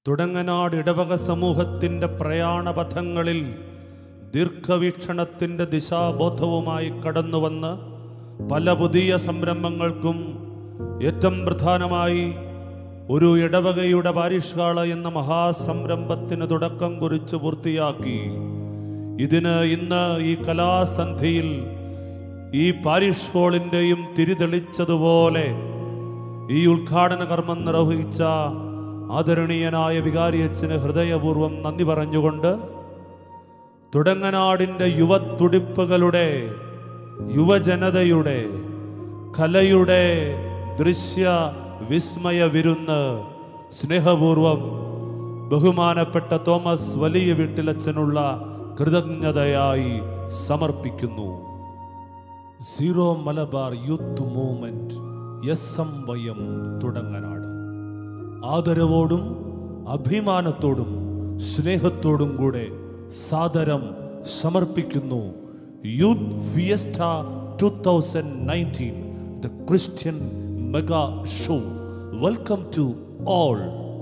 തുടങ്ങനാട് ഇടവക സമൂഹത്തിൻ്റെ പ്രയാണപഥങ്ങളിൽ ദീർഘവീക്ഷണത്തിൻ്റെ ദിശാബോധവുമായി കടന്നുവന്ന് പല പുതിയ സംരംഭങ്ങൾക്കും ഏറ്റവും പ്രധാനമായി ഒരു ഇടവകയുടെ പാരിഷ്കാള എന്ന മഹാസംരംഭത്തിന് തുടക്കം കുറിച്ച് പൂർത്തിയാക്കി ഇതിന് ഇന്ന് ഈ കലാസന്ധിയിൽ ഈ പാരിഷ് ഹാളിൻ്റെയും തിരിതെളിച്ചതുപോലെ ഈ ഉദ്ഘാടന കർമ്മം നിർവഹിച്ച ആദരണീയനായ വികാരിയച്ഛന് ഹൃദയപൂർവ്വം നന്ദി പറഞ്ഞുകൊണ്ട് തുടങ്ങനാടിൻ്റെ യുവത്തുടിപ്പുകളുടെ യുവജനതയുടെ കലയുടെ ദൃശ്യ വിസ്മയ വിരുന്ന് സ്നേഹപൂർവം ബഹുമാനപ്പെട്ട തോമസ് വലിയ വീട്ടിലച്ഛനുള്ള കൃതജ്ഞതയായി സമർപ്പിക്കുന്നു Syro Malabar youth movement S M Y M Thudanganad ആദരവോടും അഭിമാനത്തോടും സ്നേഹത്തോടും കൂടെ സാദരം സമർപ്പിക്കുന്നു youth fiesta two thousand nineteen the Christian mega show welcome to all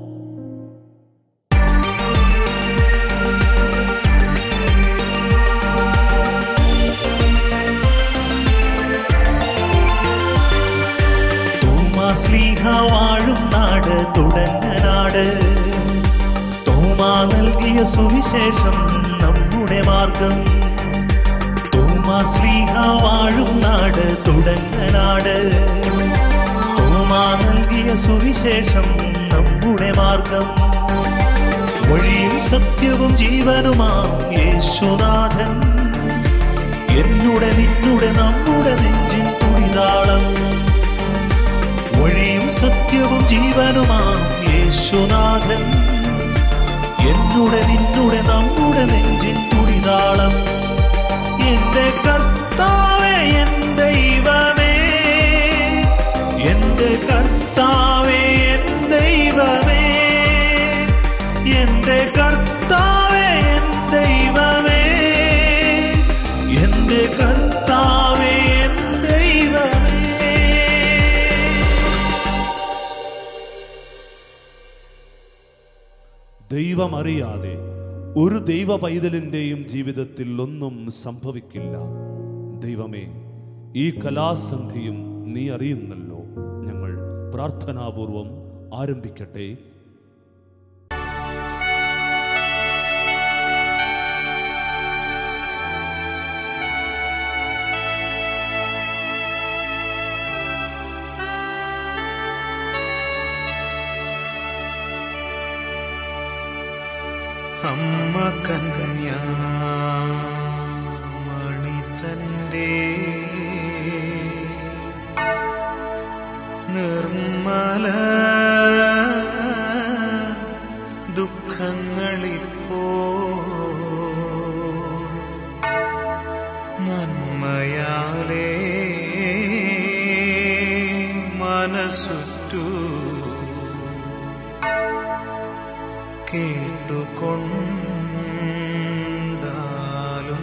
തോമാസ്ലീഹ വാഴും നാട് തുടങ്ങനാട് തോമാ നൽകിയ സുവിശേഷം നമ്മുടെ മാർഗം തോമാസ്ലീഹ വാഴും നാട് തുടങ്ങനാട് തോമാ നൽകിയ സുവിശേഷം നമ്മുടെ മാർഗം വഴിയും സത്യവും ജീവനുമാം യേശുനാഥൻ എന്നുടെ നിന്നുടെ നമ്മുടെ നെഞ്ചിൻ തുടിതാളം വഴിയും സത്യവും ജീവനുമാം യേശുനാഥൻ എന്നുടെ നിന്നുടെ നമ്മുടെ നെഞ്ചിൻ തുടിതാളം എന്റെ കർത്താവേ എൻ ദൈവമേ എന്റെ കർത്താവേ എൻ ദൈവമേ എന്റെ കർത്താവേ എൻ ദൈവമേ എന്റെ കർത്താവേ എൻ ദൈവമേ ദൈവമറിയാതെ ഒരു ദൈവ പൈതലിൻ്റെയും ജീവിതത്തിൽ ഒന്നും സംഭവിക്കില്ല ദൈവമേ ഈ കലാസന്ധിയും നീ അറിയുന്നല്ലോ ഞങ്ങൾ പ്രാർത്ഥനാപൂർവം ആരംഭിക്കട്ടെ അമ്മ കന്യാമണി തന്റെ നിർമ്മല ദുഃഖങ്ങളിപ്പോ നന്മയാലേ മനസ്സുറ്റു കേട്ടുകൊണ്ടാലും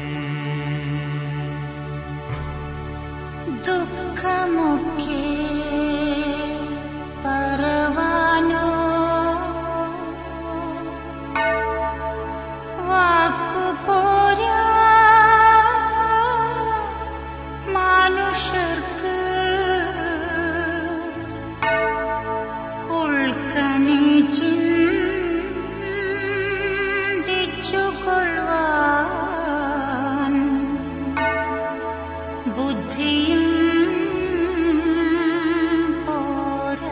ദുഃഖമൊക്കെ പറവാനോ വാക്കുപോരാ മനുഷ്യർക്ക് ഉൾക്കണി ചിന്തിച്ചുകൊള്ളുവാൻ ബുദ്ധിയും പോരാ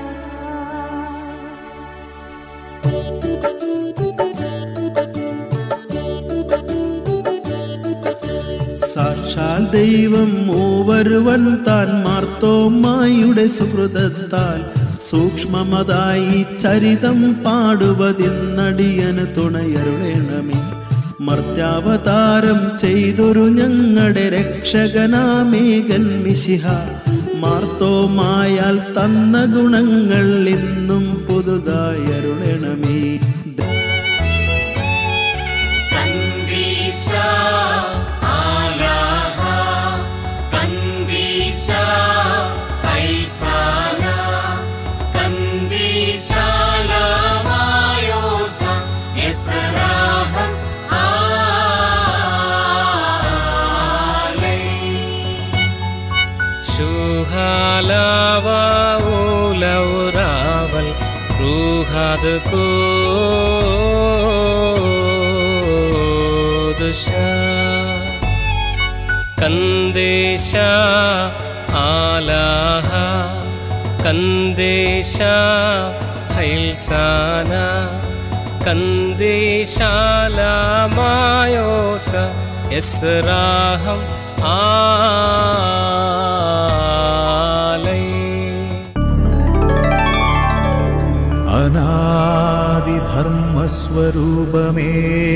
സാക്ഷാൽ ദൈവം മൂവരുവൻ താൻ മാർത്തോമായുടെ സുഹൃതത്താൽ സൂക്ഷ്മമതായി ചരിതം പാടുവതിന്നടിയന് തുണയരുളേണമേ മർത്യാവതാരം ചെയ്തൊരു ഞങ്ങളുടെ രക്ഷകനാമേകൻ മിശിഹ മാർത്തോമായാൽ തന്ന ഗുണങ്ങൾ ഇന്നും പുതുതായി അരുളണമേ കന്ദീശാ ആലാഹ കന്ദീശാ ഹൈസാന കന്ദീശാലാമായോ صاد قدشا കന്ദേശ ആലാഹ കന്ദേശ ഹൈൽസാന കന്ദേശാലമായോസ യസ്രാഹം ആലൈ അനാദിധർമ്മസ്വരൂപമേ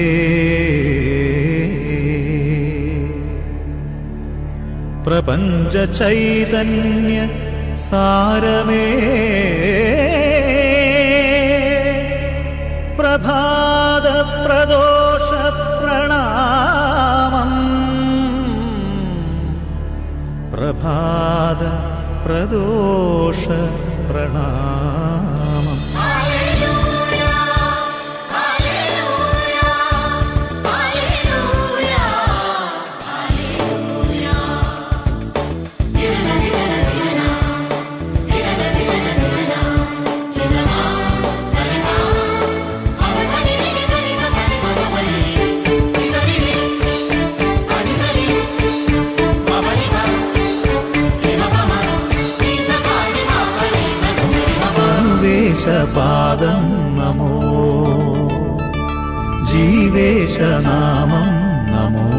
പ്രപഞ്ച ചൈതന്യ സാരമേ പ്രഭാത പ്രദോഷ പ്രണാമം പ്രഭാത പ്രദോഷ പ്രണാമം സർവേശപാദം നമോ ജീവേശനാമം നമോ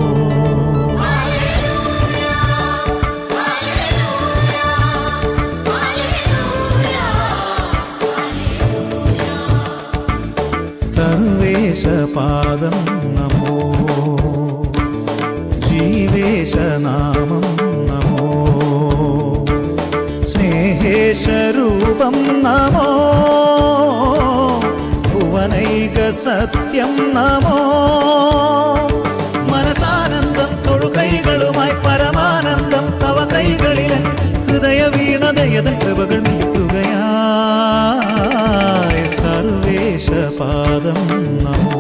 സർവേശപാദം നമോ ജീവേശനാമം നമോ സ്നേഹേശരൂപം നമോ ഭുവനൈക സത്യം നമോ മനസാനന്ദം തൊഴുകൈകളുമായി പരമാനന്ദം തവ കൈകളിലെ ഹൃദയ വീണതയതൻ കൃപകൾ നീട്ടുകയായി സർവേശപാദം നമോ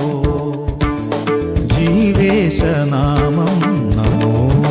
ജീവേശനാമം നമോ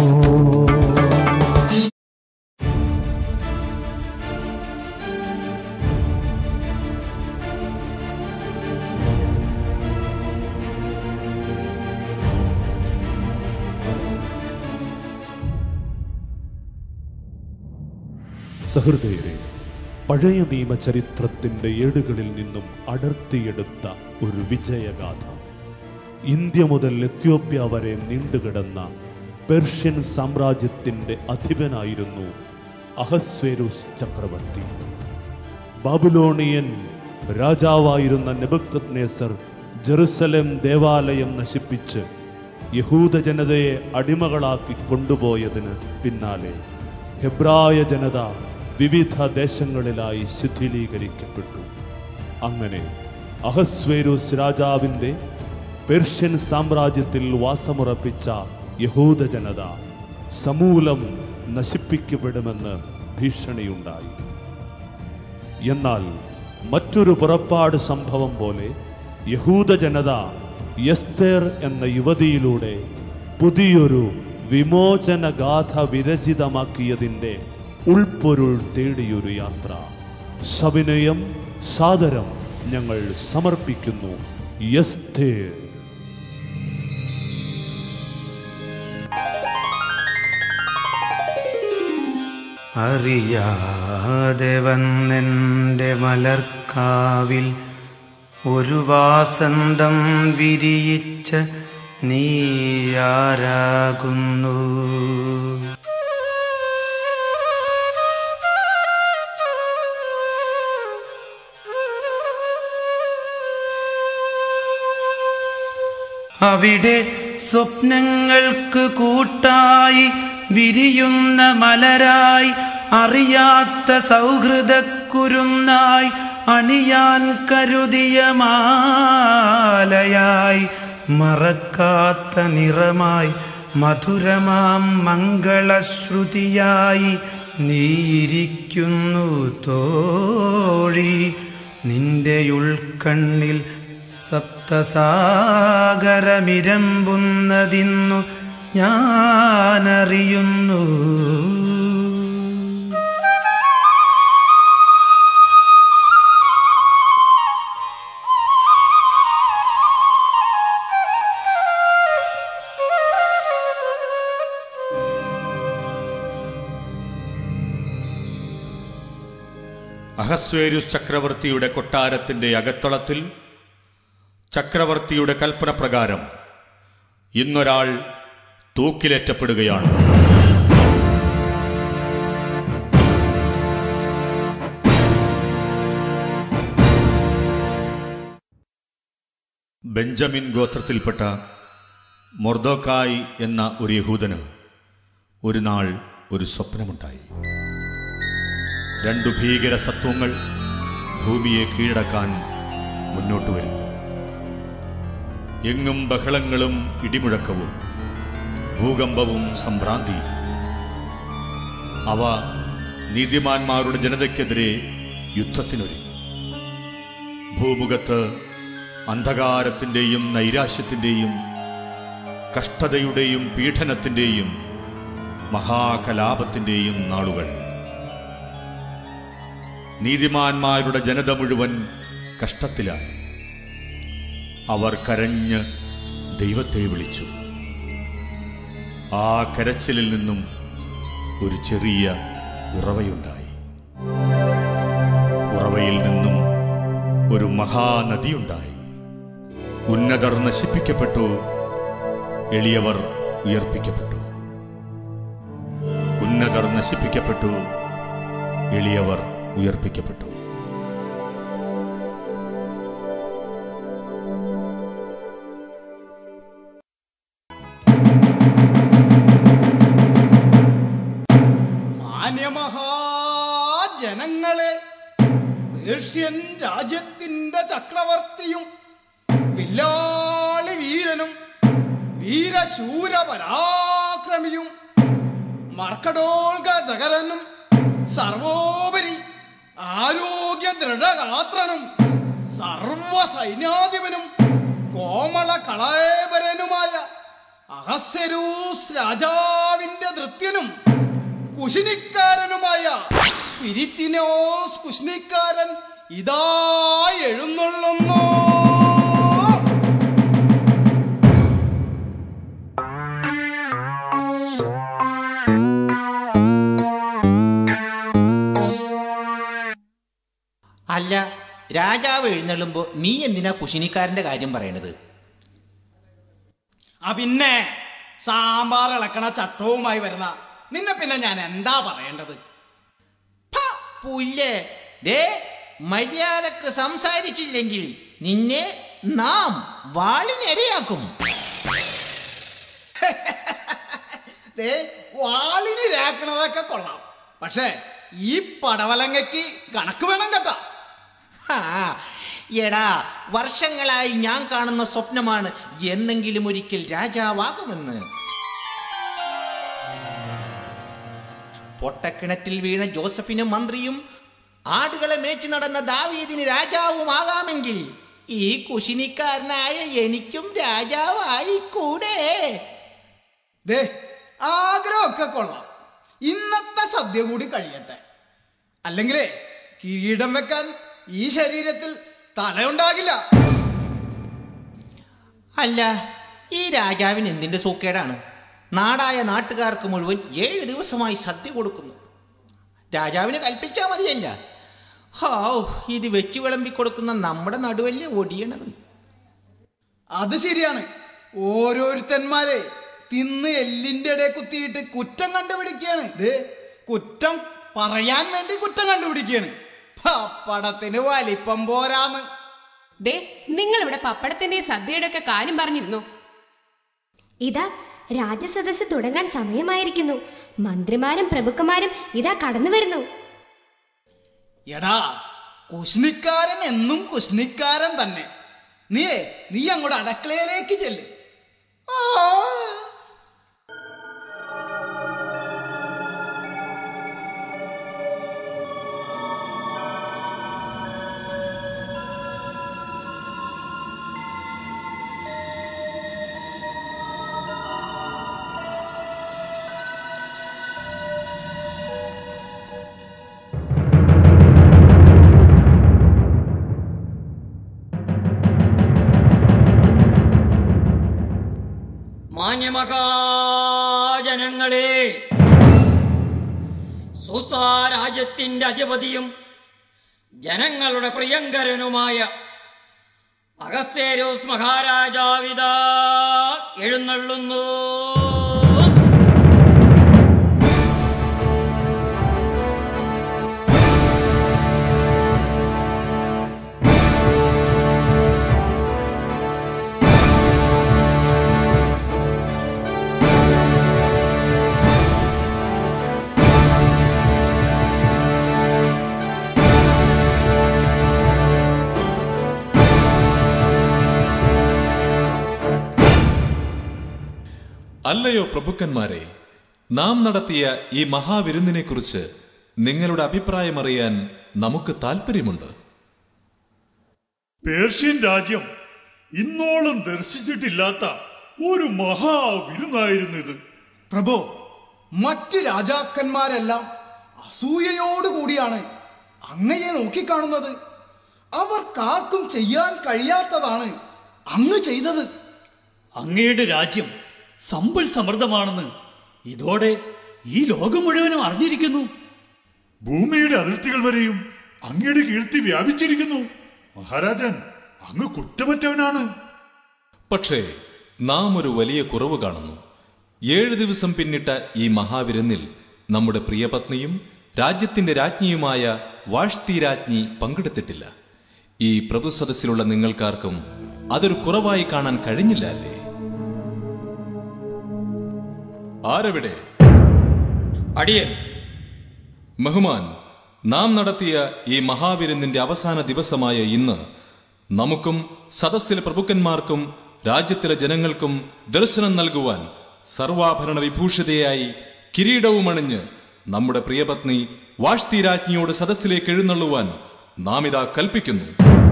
സഹൃദയരെ പഴയ നിയമചരിത്രത്തിന്റെ ഏടുകളിൽ നിന്നും അടർത്തിയെടുത്ത ഒരു വിജയഗാഥ ഇന്ത്യ മുതൽ എത്യോപ്യ വരെ നീണ്ടുകിടന്ന പെർഷ്യൻ സാമ്രാജ്യത്തിന്റെ അധിപനായിരുന്നു അഹസ്വേരുസ് ചക്രവർത്തി ബാബുലോണിയൻ രാജാവായിരുന്ന നെബുക്കത് നേസർ ജെറുസലേം ദേവാലയം നശിപ്പിച്ച് യഹൂദ ജനതയെ അടിമകളാക്കി കൊണ്ടുപോയതിന് പിന്നാലെ ഹെബ്രായ ജനത വിവിധ ദേശങ്ങളിലായി ശിഥിലീകരിക്കപ്പെട്ടു അങ്ങനെ അഹസ്വേരുസ് രാജാവിൻ്റെ പെർഷ്യൻ സാമ്രാജ്യത്തിൽ വാസമുറപ്പിച്ച യഹൂദ ജനത സമൂലം നശിപ്പിക്കപ്പെടുമെന്ന് ഭീഷണിയുണ്ടായി എന്നാൽ മറ്റൊരു പുറപ്പാട് സംഭവം പോലെ യഹൂദ ജനത യസ്തേർ എന്ന യുവതിയിലൂടെ പുതിയൊരു വിമോചന ഗാഥ വിരചിതമാക്കിയതിൻ്റെ ഉൾപ്പൊരുൾ തേടിയൊരു യാത്ര സവിനയം സാദരം ഞങ്ങൾ സമർപ്പിക്കുന്നു യസ്തേർ അറിയാതെ വന്നെൻ്റെ മലർക്കാവിൽ ഒരു വാസന്തം വിരിയിച്ച നീയാരാകുന്നു അവിടെ സ്വപ്നങ്ങൾക്ക് കൂട്ടായി വിരിയുന്ന മലരായി അറിയാത്ത സൗഹൃദക്കുരുന്നായി അണിയാൻ കരുതിയ മാലയായി മറക്കാത്ത നിറമായി മധുരമാം മംഗളശ്രുതിയായി നീയിരിക്കുന്നു തോഴി നിന്റെ ഉൾക്കണ്ണിൽ സപ്തസാഗരമിരമ്പുന്നതിന്നു ഞാനറിയുന്നു അഹസ്വേരുസ് ചക്രവർത്തിയുടെ കൊട്ടാരത്തിന്റെ അകത്തളത്തിൽ ചക്രവർത്തിയുടെ കൽപ്പന പ്രകാരം ഇന്നൊരാൾ തൂക്കിലേറ്റപ്പെടുകയാണ് ബെഞ്ചമിൻ ഗോത്രത്തിൽപ്പെട്ട മൊർദോക്കായ് എന്ന ഒരു യഹൂദന് ഒരു നാൾ ഒരു സ്വപ്നമുണ്ടായി രണ്ടു ഭീകര സത്വങ്ങൾ ഭൂമിയെ കീഴടക്കാൻ മുന്നോട്ട് വരുന്നു എങ്ങും ബഹളങ്ങളും ഇടിമുഴക്കവും ഭൂകമ്പവും സംഭ്രാന്തിയും അവ നീതിമാന്മാരുടെ ജനതയ്ക്കെതിരെ യുദ്ധത്തിനൊരുങ്ങി ഭൂമുഖത്ത് അന്ധകാരത്തിൻ്റെയും നൈരാശ്യത്തിൻ്റെയും കഷ്ടതയുടെയും പീഡനത്തിൻ്റെയും മഹാകലാപത്തിൻ്റെയും നാളുകൾ നീതിമാന്മാരുടെ ജനത മുഴുവൻ കഷ്ടത്തിലായി അവർ കരഞ്ഞ് ദൈവത്തെ വിളിച്ചു ആ കരച്ചിലിൽ നിന്നും ഒരു ചെറിയ ഉറവയുണ്ടായി ഉറവയിൽ നിന്നും ഒരു മഹാനദിയുണ്ടായി ഉന്നതർ നശിപ്പിക്കപ്പെട്ടു എളിയവർ ഉയർപ്പിക്കപ്പെട്ടു ഉന്നതർ നശിപ്പിക്കപ്പെട്ടു എളിയവർ ഉയർപ്പിക്കപ്പെട്ടു മാന്യമഹാജനങ്ങളെ പേർഷ്യൻ രാജ്യത്തിന്റെ ചക്രവർത്തിയും വില്ലാളി വീരനും വീരശൂര പരാക്രമിയും മർക്കടോൽക ജഗരനും സർവോപരി ആരോഗ്യ ദൃഢഗാത്രനും സർവ സൈന്യാധിപനും കോമള കളേബരനുമായ അഹസ്യരൂസ് രാജാവിന്റെ ധൃത്യനും കുശിനിക്കാരനുമായ പിരിത്തിനോസ് കുശിനിക്കാരൻ ഇതാ എഴുന്നള്ളുന്നു അല്ല രാജാവ് എഴുന്നള്ളുമ്പോ നീ എന്തിനാ കുശിനിക്കാരന്റെ കാര്യം പറയണത് ആ പിന്നെ സാമ്പാർ ഇളക്കണ ചട്ടവുമായി വരുന്ന നിന്നെ പിന്നെ ഞാൻ എന്താ പറയേണ്ടത് ഫ, പുല്ല് ദേ മര്യാദക്ക് സംസാരിച്ചില്ലെങ്കിൽ നിന്നെ നാം വാളിനിരയാക്കും ദേ വാളിന് രാക്കണതൊക്കെ കൊള്ളാം പക്ഷേ ഈ പടവലങ്ങയ്ക്ക് കണക്ക് വേണം കേട്ടാ ഹാ, എടാ വർഷങ്ങളായി ഞാൻ കാണുന്ന സ്വപ്നമാണ് എന്നെങ്കിലും ഒരിക്കൽ രാജാവാകുമെന്ന് പൊട്ടക്കിണറ്റിൽ വീണ ജോസഫിന് മന്ത്രിയും ആടുകളെ മേച്ചു നടന്ന ദാവീദിന് രാജാവുമാകാമെങ്കിൽ ഈ കുശിനിക്കാരനായ എനിക്കും രാജാവായി കൂടെ ദേ ആഗ്രഹമൊക്കെ കൊള്ളാം ഇന്നത്തെ സദ്യ കൂടി കഴിയട്ടെ അല്ലെങ്കിലേ കിരീടം വെക്കാൻ ഈ ശരീരത്തിൽ തലയുണ്ടാകില്ല അല്ല ഈ രാജാവിന് എന്തിന്റെ സൂക്കേടാണ് നാടായ നാട്ടുകാർക്ക് മുഴുവൻ ഏഴ് ദിവസമായി സദ്യ കൊടുക്കുന്നു രാജാവിന് കൽപ്പിച്ചാൽ മതിയല്ല ഹാവ് ഇത് വെച്ച് വിളമ്പി കൊടുക്കുന്ന നമ്മുടെ നടുവല്ലേ ഒടിയണത് അത് ശരിയാണ് ഓരോരുത്തന്മാരെ തിന്ന് എല്ലിന്റെ ഇടയിൽ കുത്തിയിട്ട് കുറ്റം കണ്ടുപിടിക്കുകയാണ് ഇത് കുറ്റം പറയാൻ വേണ്ടി കുറ്റം കണ്ടുപിടിക്കുകയാണ് പപ്പടത്തിന് വലിപ്പം പോരാന്ന് ദേ നിങ്ങൾ ഇവിടെ പപ്പടത്തിന്റെ സദ്യയുടെ ഒക്കെ കാര്യം പറഞ്ഞിരുന്നു ഇതാ രാജസദസ് തുടങ്ങാൻ സമയമായിരിക്കുന്നു മന്ത്രിമാരും പ്രഭുക്കന്മാരും ഇതാ കടന്നു വരുന്നു എടാ കുശ്നിക്കാരൻ എന്നും കുശ്നിക്കാരൻ തന്നെ നീ നീ അങ്ങോട്ട് അടക്കളയിലേക്ക് ചെല്ല് ആ. മാന്യമകാജനങ്ങളെ സുസാ രാജ്യത്തിന്റെ അധിപതിയും ജനങ്ങളുടെ പ്രിയങ്കരനുമായ അഗസ്തേരോസ് മഹാരാജാവിത എഴുന്നള്ളുന്നു അല്ലയോ പ്രഭുക്കന്മാരെ നാം നടത്തിയ ഈ മഹാവിരുന്നിനെക്കുറിച്ച് നിങ്ങളുടെ അഭിപ്രായമറിയാൻ നമുക്ക് താല്പര്യമുണ്ട് പേർഷ്യൻ രാജ്യം ഇന്നോളം ദർശിച്ചിട്ടില്ലാത്ത ഒരു മഹാവിരുന്നായിരുന്നു ഇത് പ്രഭു മറ്റ് രാജാക്കന്മാരെല്ലാം അസൂയയോടുകൂടിയാണ് അങ്ങയെ നോക്കിക്കാണുന്നത് അവർക്കാർക്കും ചെയ്യാൻ കഴിയാത്തതാണ് അങ്ങ് ചെയ്തത് അങ്ങയുടെ രാജ്യം സമ്പൽ സമൃദ്ധമാണെന്ന് ഇതോടെ ഈ ലോകം മുഴുവനും അറിഞ്ഞിരിക്കുന്നു ഭൂമിയുടെ അതിർത്തികൾ വരെയും അങ്ങയുടെ കീർത്തി വ്യാപിച്ചിരിക്കുന്നു മഹാരാജൻ അങ്ങ് കുറ്റമറ്റവനാണ് പക്ഷേ നാം ഒരു വലിയ കുറവ് കാണുന്നു ഏഴ് ദിവസം പിന്നിട്ട ഈ മഹാവിരുന്നിൽ നമ്മുടെ പ്രിയപത്നിയും രാജ്യത്തിന്റെ രാജ്ഞിയുമായ വാഷ്തി രാജ്ഞി പങ്കെടുത്തിട്ടില്ല ഈ പ്രഭുസദസ്സിലുള്ള നിങ്ങൾക്കാർക്കും അതൊരു കുറവായി കാണാൻ കഴിഞ്ഞില്ല അല്ലേ ആരെവിടെ അടിയൻ ബഹുമാൻ നാം നടത്തിയ ഈ മഹാവിരുന്നിന്റെ അവസാന ദിവസമായ ഇന്ന് നമുക്കും സദസ്സിലെ പ്രഭുക്കന്മാർക്കും രാജ്യത്തിലെ ജനങ്ങൾക്കും ദർശനം നൽകുവാൻ സർവാഭരണ വിഭൂഷിതയായി കിരീടവുമണിഞ്ഞ് നമ്മുടെ പ്രിയപത്നി വാഷ്തി രാജ്ഞിയോട് സദസ്സിലേക്ക് എഴുന്നള്ളുവാൻ നാം ഇതാ കൽപ്പിക്കുന്നു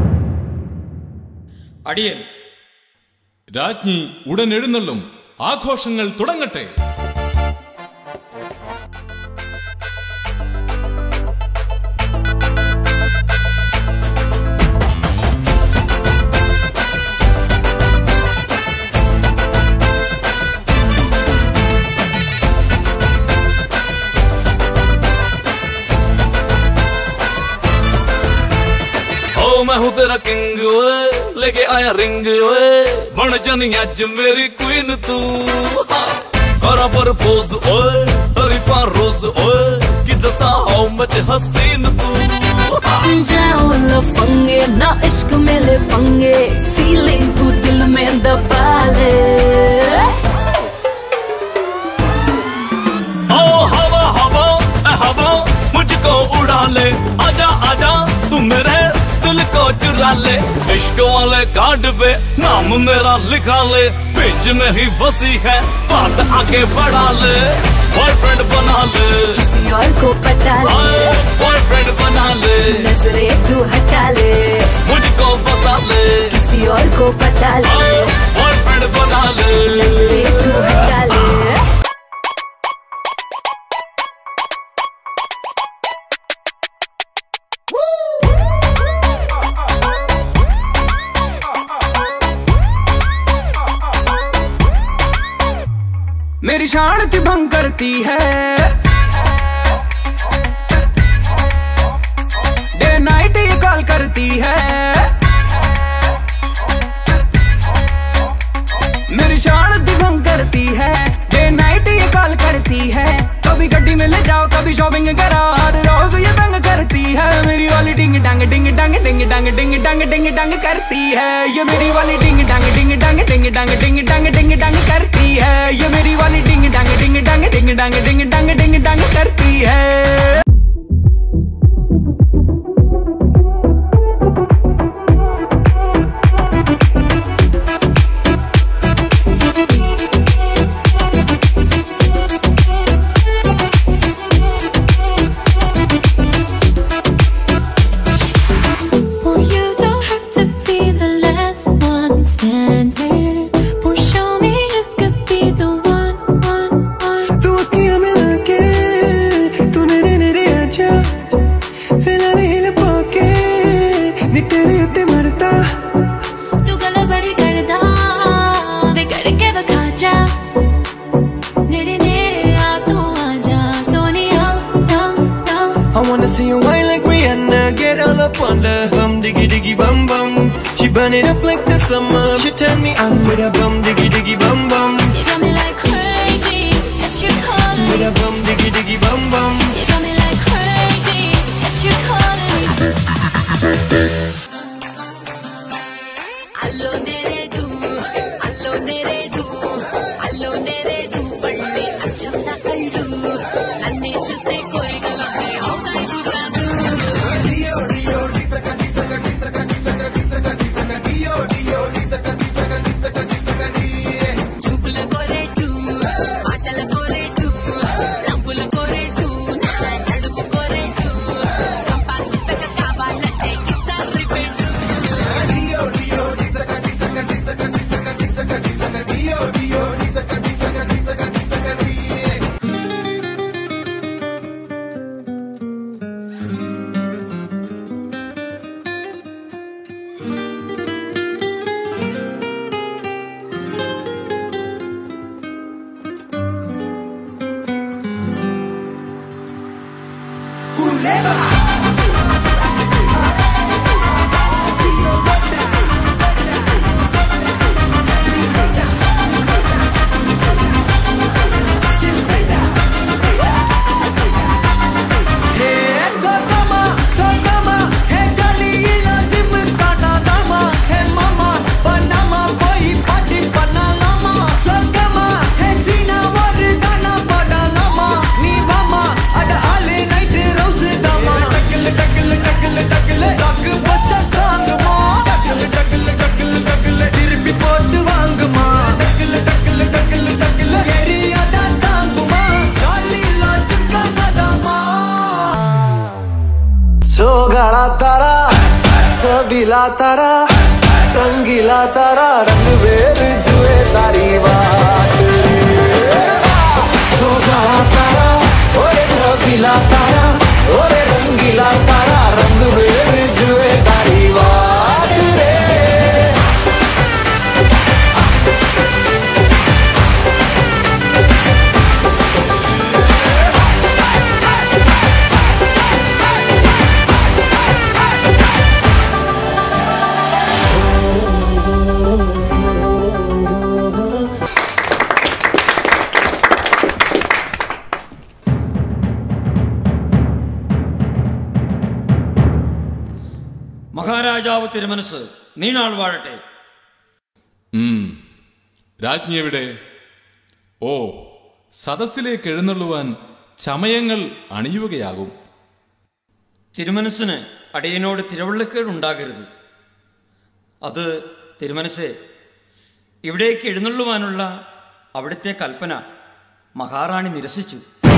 അടിയൻ രാജ്ഞി ഉടൻ എഴുന്നള്ളും ആഘോഷങ്ങൾ തുടങ്ങട്ടെ ओ मैं हूँ तेरा किंग ओए लेके आया रिंग ओए बन जानी अज मेरी क्वीन तू करा पर पोज ओए तरीफा रोज ओए कि दसा हाउ मच हसीन तू जाओ लफंगे ना इश्क में ले पंगे फीलिंग तू दिल में दबा ले ओ हवा हवा ए हवा मुझको उड़ा ले आजा आजा तू मेरे दिल को चुरा ले इश्क वाले कार्ड पे नाम मेरा लिखा ले बीच में ही बसी है बात आगे बढ़ा ले बॉयफ्रेंड बना ले किसी और को पटा ले बॉयफ्रेंड बना ले नजरे तू हटा ले मुझको फंसा ले किसी और को पटा ले बॉयफ्रेंड बना ले नजरे तू हटा ले मेरी शांति भंग करती है डे नाइट ये कॉल करती है मेरी शांति भंग करती है डे नाइट ये कॉल करती है कभी गड्डी में ले जाओ कभी शॉपिंग करा हर रोज ये तंग करती है मेरी वाली डिंग डंग डिंग डंग डिंग डंग डिंग डंग डिंग डंग करती है ये मेरी वाली डिंग डंग डिंग डंग डिंग डंग डिंग डंग डिंग डंग करती है ये मेरी वाली डिंग डंग डिंग डंग डिंग डंग डिंग डंग डिंग डंग करती है Well, you don't have to be the last one standing. Well, show me you could be the one, one, one. तू अखियां मिला के तू मेरे मेरे burn it up like the summer. She turn me on with a bum diggy diggy bum bum. You got me like crazy, get you calling With me. a bum diggy diggy bum bum. You got me like crazy, get you calling me. అల్లో నేరేడు అల్లో నేరేడు అల్లో నేరేడు పళ్ళే అచ్చం నా కళ్ళు నన్నే చూస్తే కోరికలన్నీ అవుతాయి కుర్రాడు చూపుల కోరేటు ఆటల కోరేటు రంపుల కోరేటు నా నడుము కోరేటు రంపా గుత్తక కావాలంటే ఇస్తా రిపేటు திருப்பி போட்டு வாங்குமா டக்குல டக்குல டக்குல டக்குல எரியாதா தாங்குமா காலில சிக்கனதாமா सोगाळा तारा चबिला तारा रंगीला तारा रंग वेर जुए तारी वाट सोगाळा तारा ओरे चबिला तारा ओरे रंगीला तारा रंग वेर जुए तारी वाट रे മഹാരാജാവ് തിരുമനസ് നീണാൾ വാഴട്ടെ ഉം. രാജ്ഞി എവിടെ ഓ സദസ്സിലേക്ക് എഴുന്നള്ളുവാൻ ചമയങ്ങൾ അണിയുകയാകും തിരുമനസ്സിന് അടിയനോട് തിരുവള്ളക്കേട് ഉണ്ടാകരുത് അത് തിരുമനസ്സെ ഇവിടേക്ക് എഴുന്നള്ളുവാനുള്ള അവിടുത്തെ കൽപ്പന മഹാറാണി നിരസിച്ചു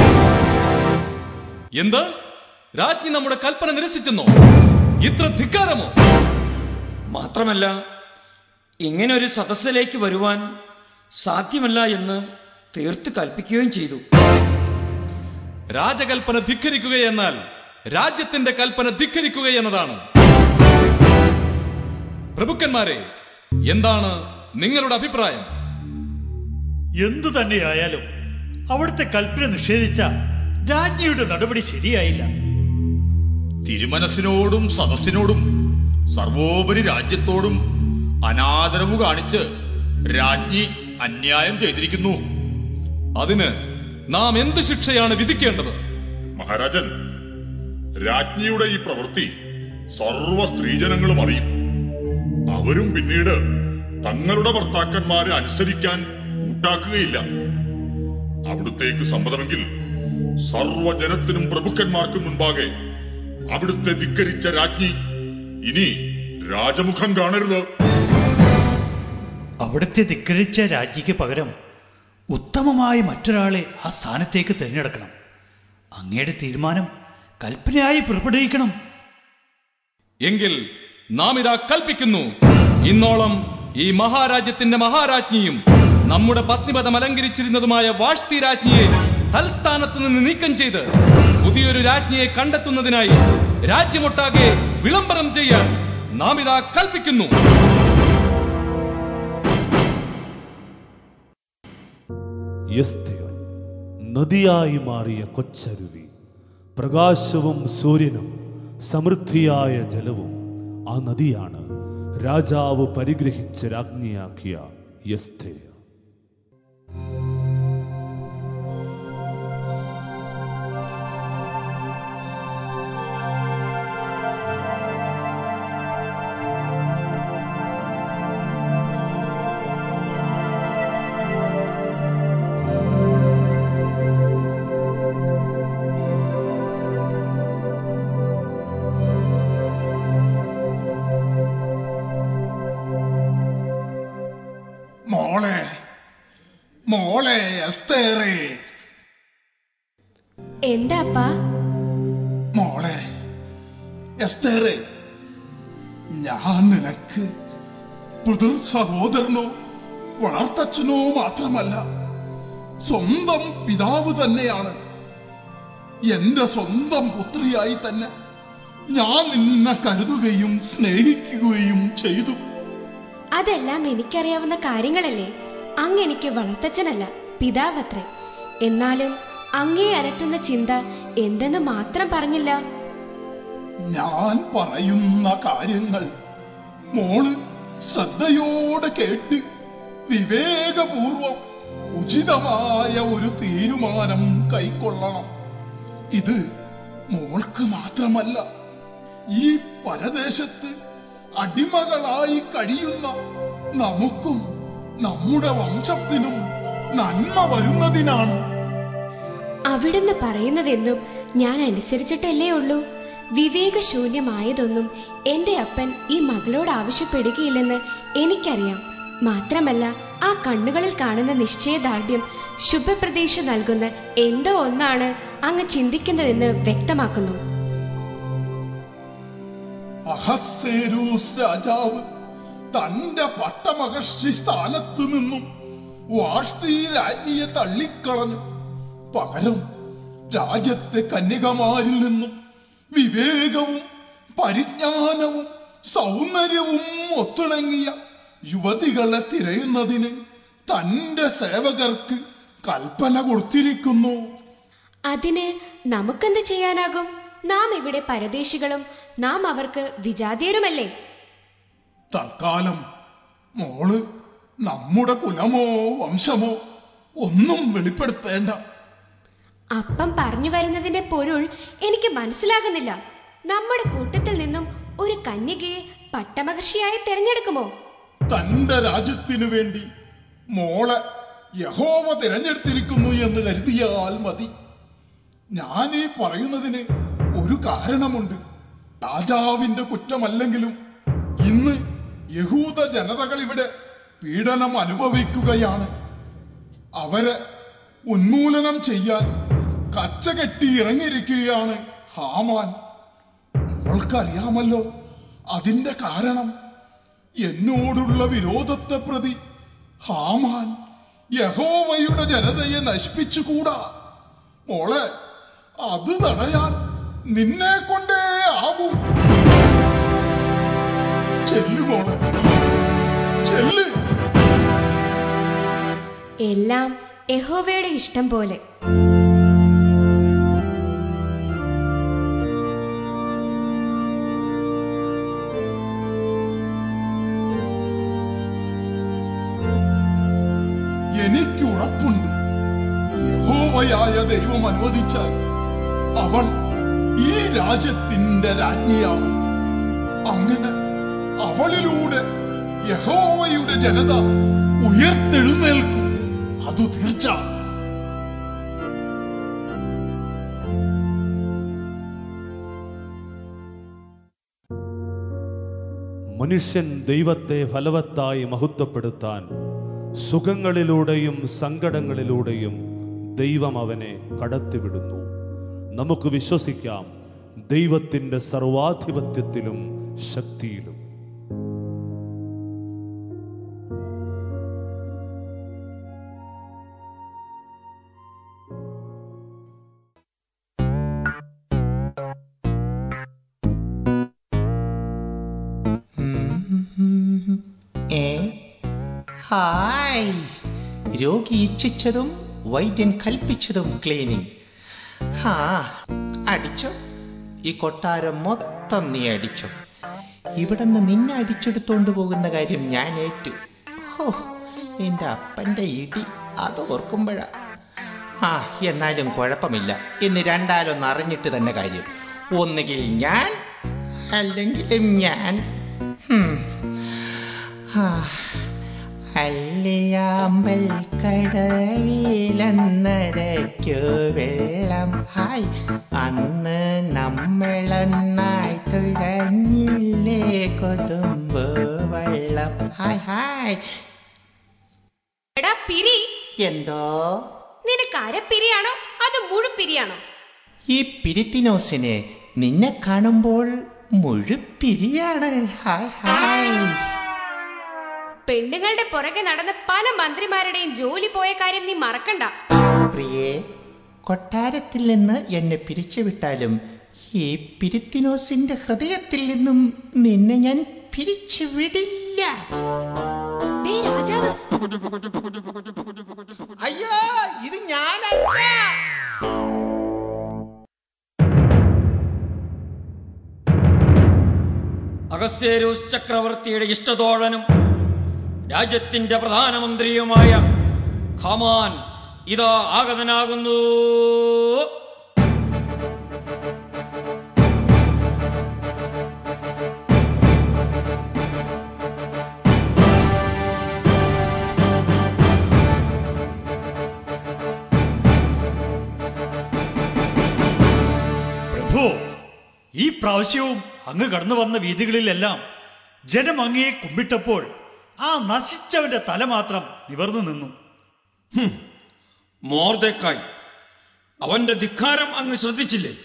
എന്ത് രാജ്ഞി നമ്മുടെ കൽപ്പന നിരസിച്ചെന്നോ ഇത്ര ധിക്കാരമോ മാത്രമല്ല ഇങ്ങനെ ഒരു സദസ്സിലേക്ക് വരുവാൻ സാധ്യമല്ല എന്ന് തീർത്ത് കൽപ്പിക്കുകയും ചെയ്തു രാജകൽപ്പന ധിക്കരിക്കുകയെന്നാൽ രാജ്യത്തിന്റെ കൽപ്പന ധിക്കരിക്കുക എന്നതാണ് പ്രഭുക്കന്മാരെ എന്താണ് നിങ്ങളുടെ അഭിപ്രായം എന്തു തന്നെയായാലും അവിടുത്തെ കൽപ്പന നിഷേധിച്ച രാജ്ഞിയുടെ നടപടി ശരിയായില്ല തിരുമനസിനോടും സദസ്സിനോടും സർവോപരി രാജ്യത്തോടും അനാദരവ് കാണിച്ച് രാജ്ഞി അന്യായം ചെയ്തിരിക്കുന്നു അതിന് നാം എന്ത് ശിക്ഷയാണ് വിധിക്കേണ്ടത് മഹാരാജൻ രാജ്ഞിയുടെ ഈ പ്രവൃത്തി സർവ സ്ത്രീജനങ്ങളും അറിയും അവരും പിന്നീട് തങ്ങളുടെ ഭർത്താക്കന്മാരെ അനുസരിക്കാൻ കൂട്ടാക്കുകയില്ല അവിടുത്തേക്ക് സമ്മതമെങ്കിൽ സർവജനത്തിനും പ്രഭുക്കന്മാർക്കും മുൻപാകെ അവിടുത്തെ ധിക്കരിച്ച രാജ്ഞി ഇനി രാജമുഖം കാണരുത് അവിടുത്തെ ധിക്കരിച്ച രാജ്ഞിക്ക് പകരം ഉത്തമമായ മറ്റൊരാളെ ആ സ്ഥാനത്തേക്ക് തിരഞ്ഞെടുക്കണം അങ്ങയുടെ തീരുമാനം കൽപ്പനയായി പുറപ്പെടുവിക്കണം എങ്കിൽ നാം ഇതാ കൽപ്പിക്കുന്നു ഇന്നോളം ഈ മഹാരാജ്യത്തിന്റെ മഹാരാജ്ഞിയും നമ്മുടെ പത്നിപദം അലങ്കരിച്ചിരുന്നതുമായ വാഷ്തി രാജ്ഞിയെ തൽസ്ഥാനത്ത് നിന്ന് നീക്കം ചെയ്ത് പുതിയൊരു രാജ്ഞിയെ കണ്ടെത്തുന്നതിനായി രാജ്യമൊട്ടാകെ വിളംബരം ചെയ്യാൻ നാം ഇതാ കൽപ്പിക്കുന്നു എസ്തേർ നദിയായി മാറിയ കൊച്ചരുവി പ്രകാശവും സൂര്യനും സമൃദ്ധിയായ ജലവും ആ നദിയാണ് രാജാവ് പരിഗ്രഹിച്ച് രാജ്ഞിയാക്കിയ യസ്തേർ മോളെ മോളെ എസ്തേറേ എന്താ അപ്പാ മോളെ എസ്തേറേ ഞാൻ നിനക്ക് പിതൃ സഹോദരനോ വളർത്തച്ഛനോ മാത്രമല്ല സ്വന്തം പിതാവ് തന്നെയാണ് എന്റെ സ്വന്തം പുത്രിയായി തന്നെ ഞാൻ നിന്നെ കരുതുകയും സ്നേഹിക്കുകയും ചെയ്തു അതെല്ലാം എനിക്കറിയാവുന്ന കാര്യങ്ങളല്ലേ അങ്ങ് എനിക്ക് വളർത്തച്ഛനല്ല പിതാവത്രേ എന്നാലും അങ്ങേ അലട്ടുന്ന ചിന്ത എന്തെന്ന് മാത്രം പറഞ്ഞില്ല ഞാൻ പറയുന്ന കാര്യങ്ങൾ മോള് ശ്രദ്ധയോടെ കേട്ട് വിവേകപൂർവം ഉചിതമായ ഒരു തീരുമാനം കൈക്കൊള്ളണം ഇത് മോൾക്ക് മാത്രമല്ല ഈ പരദേശത്ത് അടിമകളായി കഴിയുന്ന നമുക്കും നമ്മുടെ വംശത്തിനും നന്മ വരുന്നതിനാണ് അവിടുന്ന് പറയുന്നതെന്നും ഞാൻ അനുസരിച്ചിട്ടല്ലേ ഉള്ളൂ വിവേകശൂന്യമായതൊന്നും എന്റെ അപ്പൻ ഈ മകളോട് ആവശ്യപ്പെടുകയില്ലെന്ന് എനിക്കറിയാം മാത്രമല്ല ആ കണ്ണുകളിൽ കാണുന്ന നിശ്ചയദാർഢ്യം ശുഭപ്രതീക്ഷ നൽകുന്ന എന്തോ ഒന്നാണ് അങ്ങ് ചിന്തിക്കുന്നതെന്ന് വ്യക്തമാക്കുന്നു അഹസ്സേരൂസ് രാജാവ് തന്റെ പട്ടമഹർഷി സ്ഥാനത്ത് നിന്നും വാഷ്തി രാജ്ഞിയെ തള്ളിക്കളഞ്ഞു പകരം രാജ്യത്തെ കന്യകമാരിൽ നിന്നും വിവേകവും പരിജ്ഞാനവും സൗന്ദര്യവും ഒത്തിണങ്ങിയ യുവതികളെ തിരയുന്നതിന് തന്റെ സേവകർക്ക് കൽപ്പന കൊടുത്തിരിക്കുന്നു അതിന് നമുക്കെന്ത് ചെയ്യാനാകും നാം ഇവിടെ പരദേശികളും നാം അവർക്ക് വിജാതീയരുമല്ലേ തൽക്കാലം മോള് നമ്മുടെ കുലമോ വംശമോ ഒന്നും വെളിപ്പെടുത്തേണ്ട അപ്പം പറഞ്ഞു വരുന്നതിന്റെ പൊരുൾ എനിക്ക് മനസ്സിലാകുന്നില്ല നമ്മുടെ കൂട്ടത്തിൽ നിന്നും ഒരു കന്യകയെ പട്ടമഹർഷിയായി തിരഞ്ഞെടുക്കുമോ തന്റെ രാജ്യത്തിനു വേണ്ടി മോളെ യഹോവ തിരഞ്ഞെടുത്തിരിക്കുന്നു എന്ന് കരുതിയാൽ മതി ഞാൻ ഈ പറയുന്നതിന് ഒരു കാരണമുണ്ട് രാജാവിന്റെ കുറ്റമല്ലെങ്കിലും ഇന്ന് യഹൂദ ജനതകൾ ഇവിടെ പീഡനം അനുഭവിക്കുകയാണ് അവരെ ഉന്മൂലനം ചെയ്യാൻ കച്ചകെട്ടി ഇറങ്ങിയിരിക്കുകയാണ് ഹാമാൻ മോൾക്കറിയാമല്ലോ അതിന്റെ കാരണം എന്നോടുള്ള വിരോധത്തെ പ്രതി ഹാമാൻ യഹോവയുടെ ജനതയെ നശിപ്പിച്ചുകൂടാ മോളെ അത് തടയാൻ നിന്നെ കൊണ്ടേ ആകൂ ചെല്ലു മോളെ ചെല്ല് എല്ലാം യഹോവയുടെ ഇഷ്ടം പോലെ എനിക്ക് ഉറപ്പുണ്ട് യഹോവയായ ദൈവം അനുവദിച്ചാൽ അവൾ ഈ രാജ്യത്തിന്റെ രാജ്ഞിയാകും അങ്ങനെ അവളിലൂടെ യഹോവയുടെ ജനത ഉയർത്തെഴുന്നേൽക്കും അത് തീർച്ച മനുഷ്യൻ ദൈവത്തെ ഫലവത്തായി മഹത്വപ്പെടുത്താൻ സുഖങ്ങളിലൂടെയും സങ്കടങ്ങളിലൂടെയും ദൈവം അവനെ കടത്തിവിടുന്നു നമുക്ക് വിശ്വസിക്കാം ദൈവത്തിൻ്റെ സർവാധിപത്യത്തിലും ശക്തിയിലും ഏ ഹായ് രോഗി ഇച്ഛിച്ചതും വൈദ്യൻ കൽപ്പിച്ചതും ക്ലീനിങ് ഹാ അടിച്ചോ ഈ കൊട്ടാരം മൊത്തം നീ അടിച്ചോ ഇവിടുന്ന് നിന്നെ അടിച്ചെടുത്തോണ്ട് പോകുന്ന കാര്യം ഞാൻ ഏറ്റു ഹോ നിന്റെ അപ്പൻ്റെ ഇടി അത് ഓർക്കുമ്പോഴാ ആ എന്നാലും കുഴപ്പമില്ല ഇന്ന് രണ്ടാലൊന്ന് അറിഞ്ഞിട്ട് തന്നെ കാര്യം ഒന്നുകിൽ ഞാൻ അല്ലെങ്കിലും ഞാൻ ഹും. ആ, അല്ലിയാമ്പൽ കടവിലെന്നരയ്ക്കു വെള്ളം ഹായ് അന്ന് നമ്മളൊന്നായി തുഴഞ്ഞില്ലേ കൊതുമ്പ് വെള്ളം ഹായ് ഹായ് എടാ പിരി എന്തോ നിനക്ക് അരപ്പിരിയാണോ അത് മുഴുപ്പിരിയാണോ ഈ പിരിത്തിനോസിന് നിന്നെ കാണുമ്പോൾ മുഴുപ്പിരിയാണ് ഹായ് ഹായ് പെണ്ണുങ്ങളുടെ പുറകെ നടന്ന് പല മന്ത്രിമാരുടെയും ജോലി പോയ കാര്യം നീ മറക്കണ്ട പ്രിയേ കൊട്ടാരത്തിൽ നിന്ന് എന്നെ പിരിച്ചുവിട്ടാലും ഈ പിരിത്തിനോസിന്റെ ഹൃദയത്തിൽ നിന്നും നിന്നെ ഞാൻ പിരിച്ചു വിടില്ല ദേ രാജാവ് അയ്യോ ഇത് ഞാനല്ല അഗസ്യേരൂസ് ചക്രവർത്തിയുടെ ഇഷ്ടതോഴനും രാജ്യത്തിന്റെ പ്രധാനമന്ത്രിയുമായ ഖമാൻ ഇതാ ആഗതനാകുന്നു പ്രഭു ഈ പ്രാവശ്യവും അങ്ങ് കടന്നു വന്ന വീതികളിലെല്ലാം ജനം അങ്ങയെ കുമ്പിട്ടപ്പോൾ ആ നശിച്ചവന്റെ തല മാത്രം നിവർന്നു നിന്നു മോർദേക്കായ് അവന്റെ ധിക്കാരം അങ്ങ് ശ്രദ്ധിച്ചില്ലേ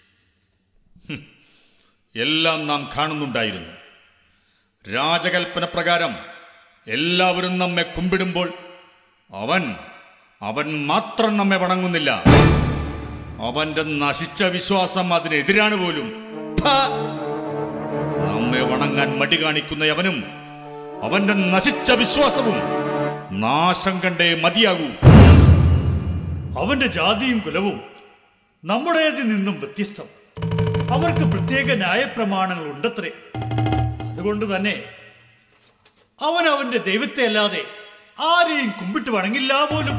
എല്ലാം നാം കാണുന്നുണ്ടായിരുന്നു രാജകൽപ്പന പ്രകാരം എല്ലാവരും നമ്മെ കുമ്പിടുമ്പോൾ അവൻ അവൻ മാത്രം നമ്മെ വണങ്ങുന്നില്ല അവന്റെ നശിച്ച വിശ്വാസം അതിനെതിരാണ് പോലും ഫ! നമ്മെ വണങ്ങാൻ മടി കാണിക്കുന്ന അവനും അവന്റെ നശിച്ച വിശ്വാസവും നാശം കണ്ടേ മതിയാകൂ അവന്റെ ജാതിയും കുലവും നമ്മുടേതിൽ നിന്നും വ്യത്യസ്തം അവർക്ക് പ്രത്യേക ന്യായപ്രമാണങ്ങൾ ഉണ്ടത്രേ അതുകൊണ്ട് തന്നെ അവൻ അവന്റെ ദൈവത്തെ അല്ലാതെ ആരെയും കുമ്പിട്ട് വണങ്ങില്ല പോലും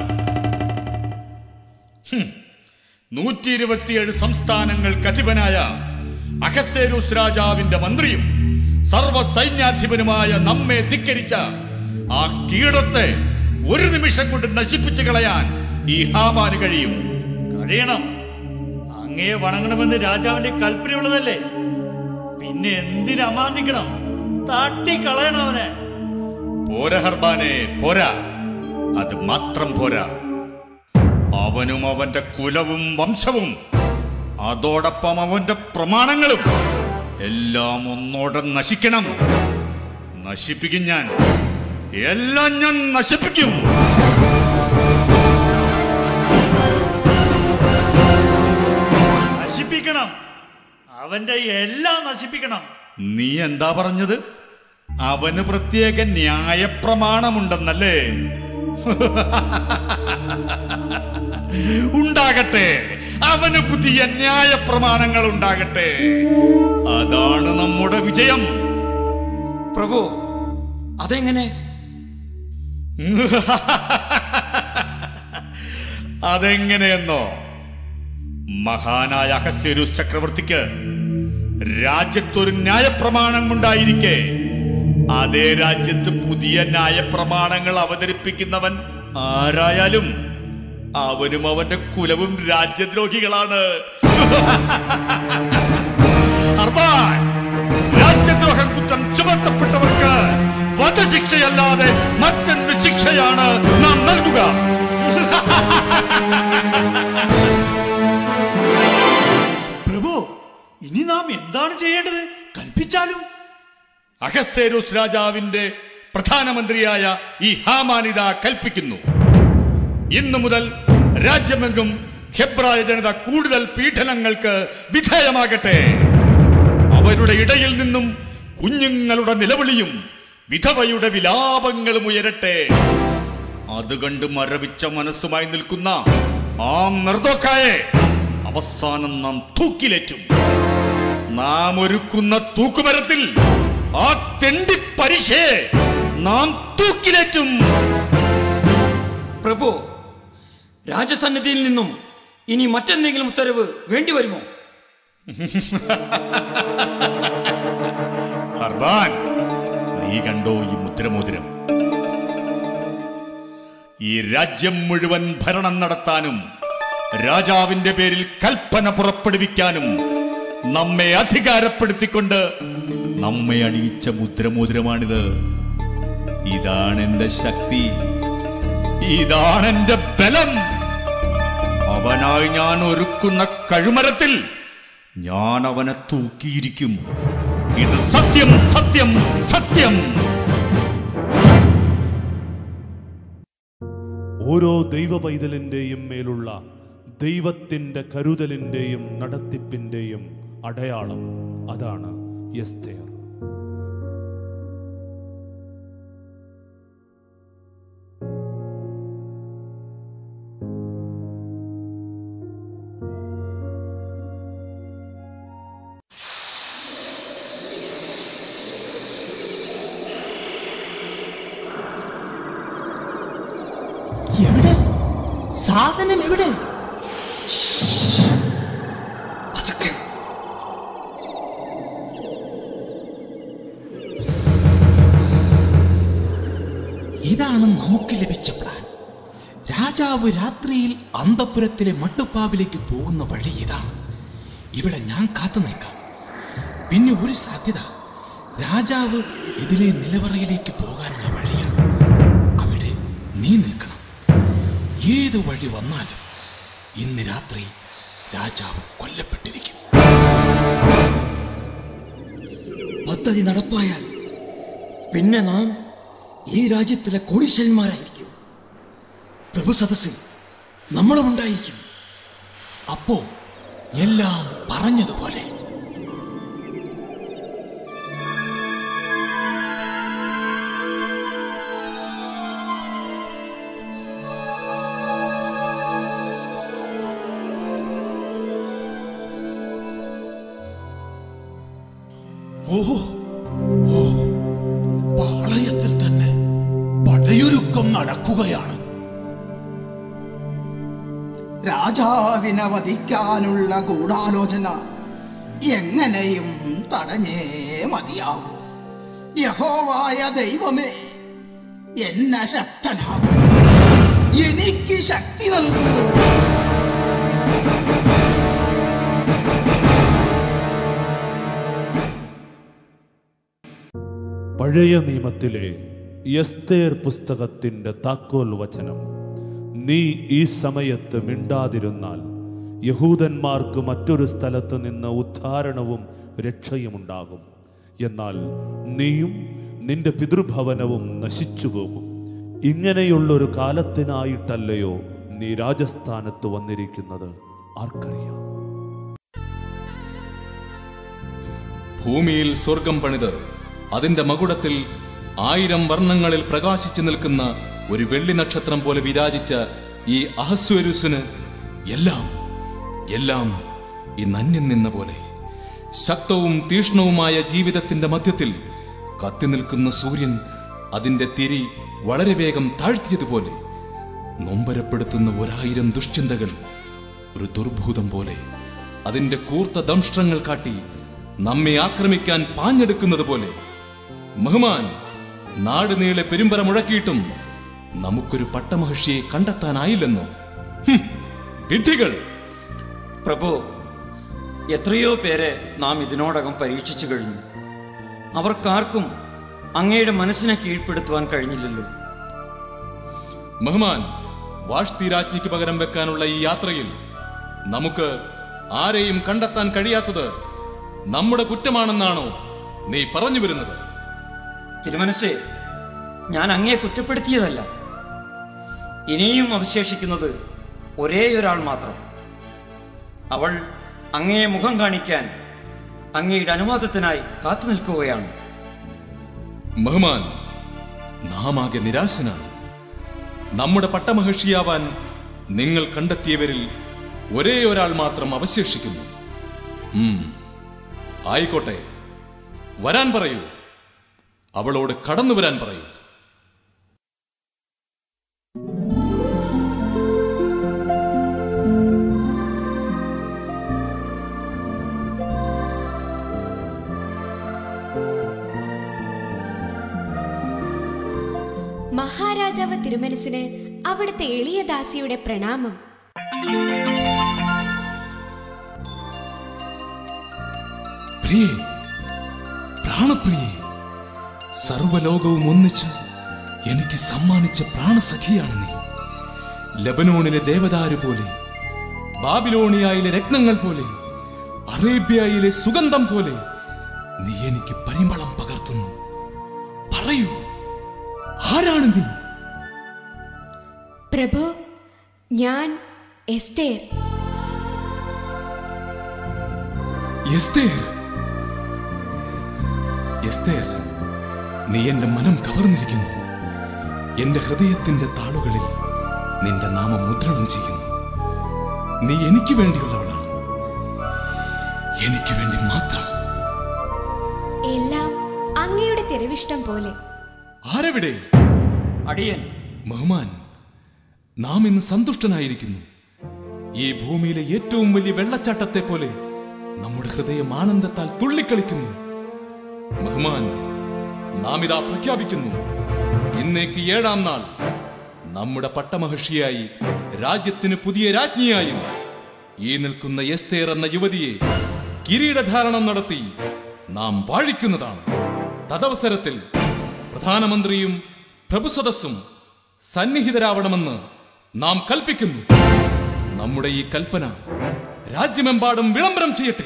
നൂറ്റി ഇരുപത്തിയേഴ് സംസ്ഥാനങ്ങൾക്ക് അധിപനായ അഹസേരൂസ് രാജാവിന്റെ മന്ത്രിയും സർവ സൈന്യാധിപനുമായ നമ്മെ ധിക്കരിച്ച ആ കീടത്തെ ഒരു നിമിഷം കൊണ്ട് നശിപ്പിച്ചു കളയാൻ ഈ ഹാമാന് കഴിയും കഴിയണം അങ്ങയെ വണങ്ങണമെന്ന് രാജാവിന്റെ കൽപ്പനയുള്ളതല്ലേ പിന്നെ എന്തിന് അമാന്തിക്കണം തട്ടിക്കളയണം അവനെ പോരാ ഹർബാനെ പോരാ അത് മാത്രം പോരാ അവനും അവന്റെ കുലവും വംശവും അതോടൊപ്പം അവന്റെ പ്രമാണങ്ങളും എല്ലാം ഒന്നോടെ നശിക്കണം നശിപ്പിക്കും ഞാൻ എല്ലാം ഞാൻ നശിപ്പിക്കും നശിപ്പിക്കണം അവന്റെ എല്ലാം നശിപ്പിക്കണം നീ എന്താ പറഞ്ഞത് അവന് പ്രത്യേക ന്യായപ്രമാണമുണ്ടെന്നല്ലേ ഉണ്ടാകട്ടെ അവന് പുതിയ ന്യായപ്രമാണങ്ങൾ ഉണ്ടാകട്ടെ അതാണ് നമ്മുടെ വിജയം പ്രഭു അതെങ്ങനെ അതെങ്ങനെയെന്നോ മഹാനായ അഹസ്യരൂസ് ചക്രവർത്തിക്ക് രാജ്യത്തൊരു ന്യായപ്രമാണം ഉണ്ടായിരിക്കെ അതേ രാജ്യത്ത് പുതിയ ന്യായപ്രമാണങ്ങൾ അവതരിപ്പിക്കുന്നവൻ ആരായാലും അവനും അവന്റെ കുലവും രാജ്യദ്രോഹികളാണ് അർബാൻ രാജ്യദ്രോഹ കുറ്റം ചുമത്തപ്പെട്ടവർക്ക് വധശിക്ഷയല്ലാതെ മറ്റെന്ത് ശിക്ഷയാണ് നാം നൽകുക പ്രഭു ഇനി നാം എന്താണ് ചെയ്യേണ്ടത് കൽപ്പിച്ചാലും അഹസേരോസ് രാജാവിന്റെ പ്രധാനമന്ത്രിയായ ഈ ഹാമാനിത കൽപ്പിക്കുന്നു ഇന്നു മുതൽ രാജ്യമെങ്ങും ഹെബ്രായ ജനത കൂടുതൽ പീഡനങ്ങൾക്ക് വിധേയമാകട്ടെ അവരുടെ ഇടയിൽ നിന്നും കുഞ്ഞുങ്ങളുടെ നിലവിളിയും വിധവയുടെ വിലാപങ്ങളും ഉയരട്ടെ അതുകണ്ട് മരവിച്ച മനസ്സുമായി നിൽക്കുന്ന ആ നിർദോക്കായെ അവസാനം നാം തൂക്കിലേറ്റും നാം ഒരുക്കുന്ന തൂക്കുമരത്തിൽ ആ തെണ്ടി പരിശയെ നാം തൂക്കിലേറ്റും പ്രഭു രാജസന്നിധിയിൽ നിന്നും ഇനി മറ്റെന്തെങ്കിലും ഉത്തരവ് വേണ്ടി വരുമോ ഹർബാൻ നീ കണ്ടോ ഈ മുദ്രമോതിരം ഈ രാജ്യം മുഴുവൻ ഭരണം നടത്താനും രാജാവിന്റെ പേരിൽ കൽപ്പന പുറപ്പെടുവിക്കാനും നമ്മെ അധികാരപ്പെടുത്തിക്കൊണ്ട് നമ്മെ അണിയിച്ച മുദ്രമോതിരമാണിത് ഇതാണ് എന്റെ ശക്തി ഇതാണ് എന്റെ ബലം അവനായി ഞാൻ ഒരുക്കുന്ന കഴുമരത്തിൽ ഞാൻ അവനെ തൂക്കിയിരിക്കും ഇത് സത്യം സത്യം സത്യം ഓരോ ദൈവ പൈതലിൻ്റെയും മേലുള്ള ദൈവത്തിൻ്റെ കരുതലിൻ്റെയും നടത്തിപ്പിൻ്റെയും അടയാളം അതാണ് എസ്തേർ എവിടെ സാധനം എവിടെ ഇതാണ് നമുക്ക് ലഭിച്ച പ്ലാൻ രാജാവ് രാത്രിയിൽ അന്തപുരത്തിലെ മട്ടുപ്പാവിലേക്ക് പോകുന്ന വഴി ഇതാണ് ഇവിടെ ഞാൻ കാത്തു നിൽക്കാം പിന്നെ ഒരു സാധ്യത രാജാവ് ഇതിലെ നിലവറയിലേക്ക് പോകാനുള്ള വഴിയാണ് അവിടെ നീ നിൽക്കണം ഏത് വഴി വന്നാലും ഇന്ന് രാത്രി രാജാവ് കൊല്ലപ്പെട്ടിരിക്കും പദ്ധതി നടപ്പായാൽ പിന്നെ നാം ഈ രാജ്യത്തിലെ കോടീശ്വരന്മാരായിരിക്കും പ്രഭു സദസ്സിൽ നമ്മളും ഉണ്ടായിരിക്കും അപ്പോ എല്ലാം പറഞ്ഞതുപോലെ ഓഹോ ഓ പാളയത്തിൽ തന്നെ പടയൊരുക്കം നടക്കുകയാണ് രാജാവിനെ വധിക്കാനുള്ള ഗൂഢാലോചന എങ്ങനെയും തടഞ്ഞേ മതിയാവൂ യഹോവായ ദൈവമേ എന്നെ ശക്തനാക്കും എനിക്ക് ശക്തി നൽകുന്നു പഴയ നിയമത്തിലെ എസ്തേർ പുസ്തകത്തിൻ്റെ താക്കോൽ വചനം നീ ഈ സമയത്ത് മിണ്ടാതിരുന്നാൽ യഹൂദന്മാർക്ക് മറ്റൊരു സ്ഥലത്ത് നിന്ന് ഉദ്ധാരണവും രക്ഷയുമുണ്ടാകും എന്നാൽ നീയും നിന്റെ പിതൃഭവനവും നശിച്ചു പോകും ഇങ്ങനെയുള്ളൊരു കാലത്തിനായിട്ടല്ലയോ നീ രാജസ്ഥാനത്ത് വന്നിരിക്കുന്നത് ആർക്കറിയാം ഭൂമിയിൽ സ്വർഗം പണിത് അതിന്റെ മകുടത്തിൽ ആയിരം വർണ്ണങ്ങളിൽ പ്രകാശിച്ചു നിൽക്കുന്ന ഒരു വെള്ളി നക്ഷത്രം പോലെ വിരാജിച്ച ഈ അഹസ്വരുസിന് എല്ലാം എല്ലാം ഈ നന്യം നിന്ന പോലെ ശക്തവും തീഷ്ണവുമായ ജീവിതത്തിന്റെ മധ്യത്തിൽ കത്തി നിൽക്കുന്ന സൂര്യൻ അതിന്റെ തിരി വളരെ വേഗം താഴ്ത്തിയതുപോലെ നൊമ്പരപ്പെടുത്തുന്ന ഒരായിരം ദുശ്ചിന്തകൾ ഒരു ദുർഭൂതം പോലെ അതിന്റെ കൂർത്ത ദംഷ്ട്രങ്ങൾ കാട്ടി നമ്മെ ആക്രമിക്കാൻ പാഞ്ഞെടുക്കുന്നത് പോലെ മഹ്മാൻ നാട് നീളെ പെരുമ്പറ മുഴക്കിയിട്ടും നമുക്കൊരു പട്ടമഹർഷിയെ കണ്ടെത്താനായില്ലെന്നോ ഹും, വിഡ്ഢികൾ പ്രഭു എത്രയോ പേരെ നാം ഇതിനോടകം പരീക്ഷിച്ചു കഴിഞ്ഞു അവർക്കാർക്കും അങ്ങയുടെ മനസ്സിനെ കീഴ്പ്പെടുത്തുവാൻ കഴിഞ്ഞില്ലല്ലോ മഹ്മാൻ വാഷ്തി രാജ്ഞിക്ക് പകരം വെക്കാനുള്ള ഈ യാത്രയിൽ നമുക്ക് ആരെയും കണ്ടെത്താൻ കഴിയാത്തത് നമ്മുടെ കുറ്റമാണെന്നാണോ നീ പറഞ്ഞു വരുന്നത് തിരുമനസ്സേ ഞാൻ അങ്ങയെ കുറ്റപ്പെടുത്തിയതല്ല ഇനിയും അവശേഷിക്കുന്നത് ഒരേ ഒരാൾ മാത്രം അവൾ അങ്ങയെ മുഖം കാണിക്കാൻ അങ്ങയുടെ അനുവാദത്തിനായി കാത്തു നിൽക്കുകയാണ് മഹ്മാൻ നാം ആകെ നിരാശനാണ് നമ്മുടെ പട്ടമഹർഷിയാവാൻ നിങ്ങൾ കണ്ടെത്തിയവരിൽ ഒരേ ഒരാൾ മാത്രം അവശേഷിക്കുന്നു ഉം, ആയിക്കോട്ടെ വരാൻ പറയൂ അവളോട് കടന്നു വരാൻ പറയൂ മഹാരാജാവ് തിരുമനസിന് അവിടുത്തെ എളിയ ദാസിയുടെ പ്രണാമം പ്രിയേ പ്രാണപ്രിയേ സർവലോകവും ഒന്നിച്ച് എനിക്ക് സമ്മാനിച്ച പ്രാണസഖിയാണ് നീ ലബനോണിലെ ദേവദാരു പോലെ ബാബിലോണിയയിലെ രത്നങ്ങൾ പോലെ അറേബ്യയിലെ സുഗന്ധം പോലെ നീ എനിക്ക് പരിമളം പകർത്തുന്നു പറയൂ ആരാണ് നീ പ്രഭു ഞാൻ എസ്തേർ എസ്തേർ എസ്തേർ നീ എന്റെ മനം കവർന്നിരിക്കുന്നു എന്റെ ഹൃദയത്തിന്റെ താളുകളിൽ നിന്റെ നാമം മുദ്രണം ചെയ്യുന്നു നീ എനിക്ക് വേണ്ടിയുള്ളവളാണ് എനിക്ക് വേണ്ടി മാത്രം എല്ലാം അങ്ങയുടെ തിരവിഷ്ടം പോലെ ആരെവിടെ അടിയൻ ബഹുമാൻ നാം ഇന്ന് സന്തുഷ്ടനായിരിക്കുന്നു ഈ ഭൂമിയിലെ ഏറ്റവും വലിയ വെള്ളച്ചാട്ടത്തെ പോലെ നമ്മുടെ ഹൃദയം ആനന്ദത്താൽ തുള്ളിക്കളിക്കുന്നു ബഹുമാൻ നാം ഇതാ പ്രഖ്യാപിക്കുന്നു ഇന്നേക്ക് ഏഴാം നാൾ നമ്മുടെ പട്ടമഹർഷിയായി രാജ്യത്തിന് പുതിയ രാജ്ഞിയായും ഈ നിൽക്കുന്ന എസ്തേർ എന്ന യുവതിയെ കിരീടധാരണം നടത്തി നാം വാഴിക്കുന്നതാണ് തദവസരത്തിൽ പ്രധാനമന്ത്രിയും പ്രഭുസദസ്സും സന്നിഹിതരാവണമെന്ന് നാം കൽപ്പിക്കുന്നു നമ്മുടെ ഈ കൽപ്പന രാജ്യമെമ്പാടും വിളംബരം ചെയ്യട്ടെ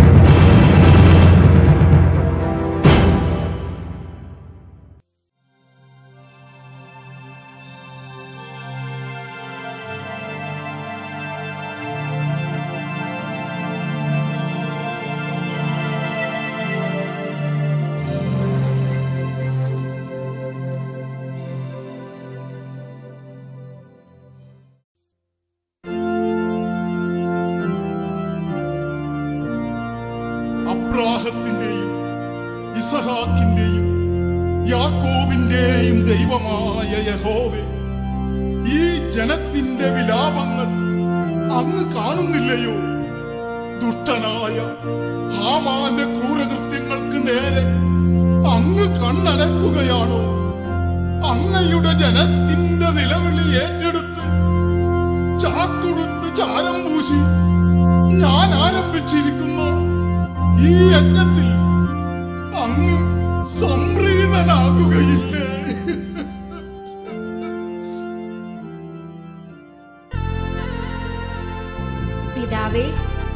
അബ്രാഹത്തിന്റെയും ഇസഹാക്കിന്റെയും യാക്കോബിന്റെയും ദൈവമായ യഹോവേ ഈ ജനത്തിന്റെ വിലാപങ്ങൾ അങ്ങ് കാണുന്നില്ലയോ ദുഷ്ടനായ ഹാമാന്റെ ക്രൂരകൃത്യങ്ങൾക്ക് നേരെ അങ്ങ് കണ്ണടക്കുകയാണോ അങ്ങയുടെ ജനത്തിന്റെ നിലവിളി ഏറ്റെടുത്ത് ചാക്കുടുത്ത് ചാരം പൂശി ഞാൻ ആരംഭിച്ചിരിക്കുന്ന ഈ യജ്ഞത്തിൽ അങ്ങ് സംപ്രീതനാകുകയില്ലേ പിതാവേ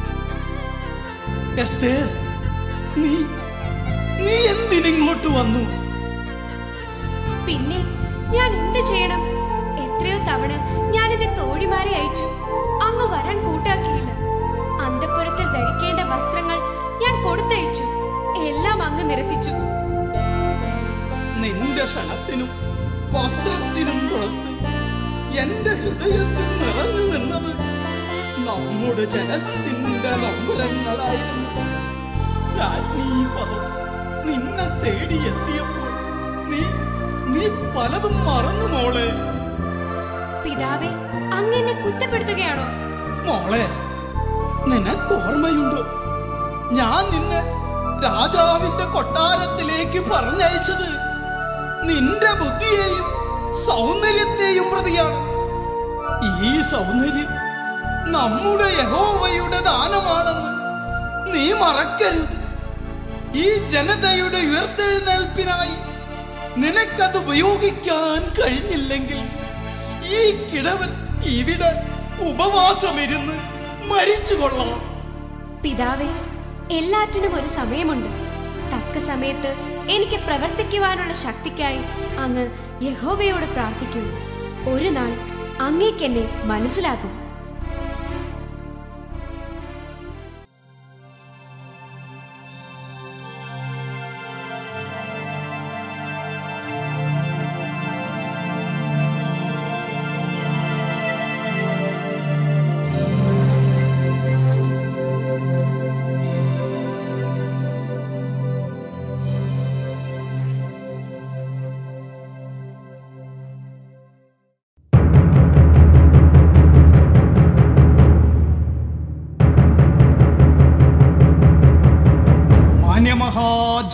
എസ്തേർ നീ നീ എന്തിനിങ്ങോട്ട് വന്നു പിന്നെ ഞാൻ എന്ത് ചെയ്യണം എത്രയോ തവണ ഞാൻ എന്റെ തോഴിമാരെ അയച്ചു അങ്ങ് വരാൻ കൂട്ടാക്കിയില്ല അന്തപ്പുരത്തിൽ ധരിക്കേണ്ട വസ്ത്രങ്ങൾ ഞാൻ കൊടുത്തയച്ചു എല്ലാം അങ്ങ് നിരസിച്ചു നിന്റെ ക്ഷണത്തിനും വസ്ത്രത്തിനും പുറത്ത് എന്റെ ഹൃദയത്തിൽ നിറഞ്ഞു നിന്നത് നമ്മുടെ ജനത്തിന്റെ നമ്പരങ്ങളായിരുന്നു രാജ്ഞി പദം നിന്നെ തേടിയെത്തിയപ്പോൾ നീ നീ പലതും മറന്നു മോളെ പിതാവേ അങ്ങ് എന്നെ കുറ്റപ്പെടുത്തുകയാണോ മോളെ നിനക്ക് ഓർമ്മയുണ്ടോ ഞാൻ നിന്നെ രാജാവിന്റെ കൊട്ടാരത്തിലേക്ക് പറഞ്ഞയച്ചത് നിന്റെ ബുദ്ധിയെയും സൗന്ദര്യത്തെയും പ്രതിയാണ് ഈ സൗന്ദര്യം നമ്മുടെ യഹോവയുടെ ദാനമാണെന്ന് നീ മറക്കരുത് ഈ ജനതയുടെ ഉയർത്തെഴുന്നേൽപ്പിനായി നിനക്കത് ഉപയോഗിക്കാൻ കഴിഞ്ഞില്ലെങ്കിൽ ഈ കിഴവൻ ഇവിടെ ഉപവാസമിരുന്ന് മരിച്ചു കൊള്ളാം പിതാവേ എല്ലാറ്റിനും ഒരു സമയമുണ്ട് തക്ക സമയത്ത് എനിക്ക് പ്രവർത്തിക്കുവാനുള്ള ശക്തിക്കായി അങ്ങ് യഹോവയോട് പ്രാർത്ഥിക്കൂ ഒരു നാൾ അങ്ങേക്കെന്നെ മനസ്സിലാകും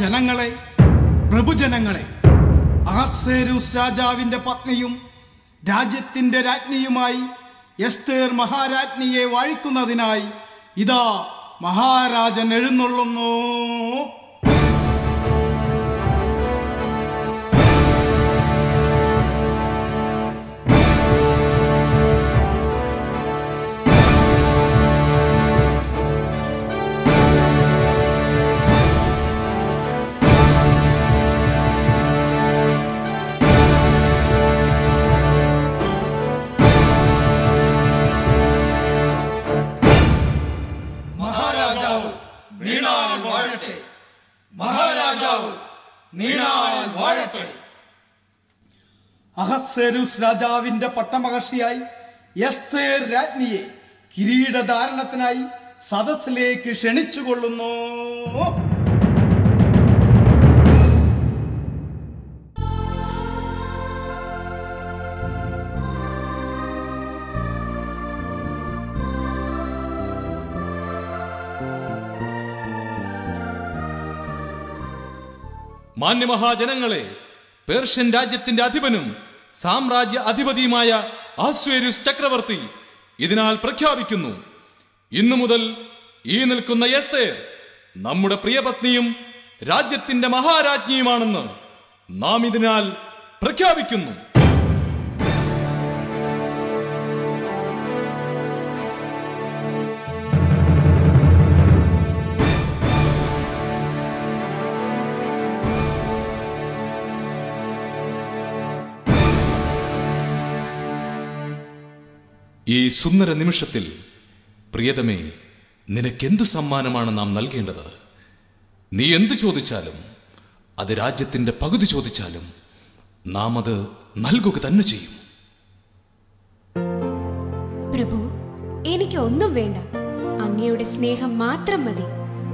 ജനങ്ങളെ പ്രഭുജനങ്ങളെ അഹസേരൂസ് രാജാവിന്റെ പത്നിയും രാജ്യത്തിന്റെ രാജ്ഞിയുമായി എസ്തേർ മഹാരാജ്ഞിയെ വാഴിക്കുന്നതിനായി ഇതാ മഹാരാജൻ എഴുന്നള്ളുന്നു മഹാരാജാവ് നീണാൽ വാഴട്ടെ മഹാരാജാവ് നീണാൽ വാഴട്ടെ അഹസ്സേരൂസ് രാജാവിന്റെ പട്ടമഹർഷിയായി എസ്തേർ രാജ്ഞിയെ കിരീടധാരണത്തിനായി സദസ്സിലേക്ക് ക്ഷണിച്ചുകൊള്ളുന്നു മാന്യമഹാജനങ്ങളെ പേർഷ്യൻ രാജ്യത്തിന്റെ അധിപനും സാമ്രാജ്യ അധിപതിയുമായ ആസ്വേരുസ് ചക്രവർത്തി ഇതിനാൽ പ്രഖ്യാപിക്കുന്നു ഇന്നു മുതൽ ഈ നിൽക്കുന്ന എസ്തേർ നമ്മുടെ പ്രിയപത്നിയും രാജ്യത്തിന്റെ മഹാരാജ്ഞിയുമാണെന്ന് നാം ഇതിനാൽ പ്രഖ്യാപിക്കുന്നു ഈ സുന്ദര നിമിഷത്തിൽ പ്രിയതമേ നിനക്കെന്ത് സമ്മാനമാണ് നാം നൽകേണ്ടത് നീ എന്ത് ചോദിച്ചാലും അത് രാജ്യത്തിന്റെ പകുതി ചോദിച്ചാലും നാം അത് നൽകുക തന്നെ ചെയ്യും പ്രഭു എനിക്ക് ഒന്നും വേണ്ട അങ്ങയുടെ സ്നേഹം മാത്രം മതി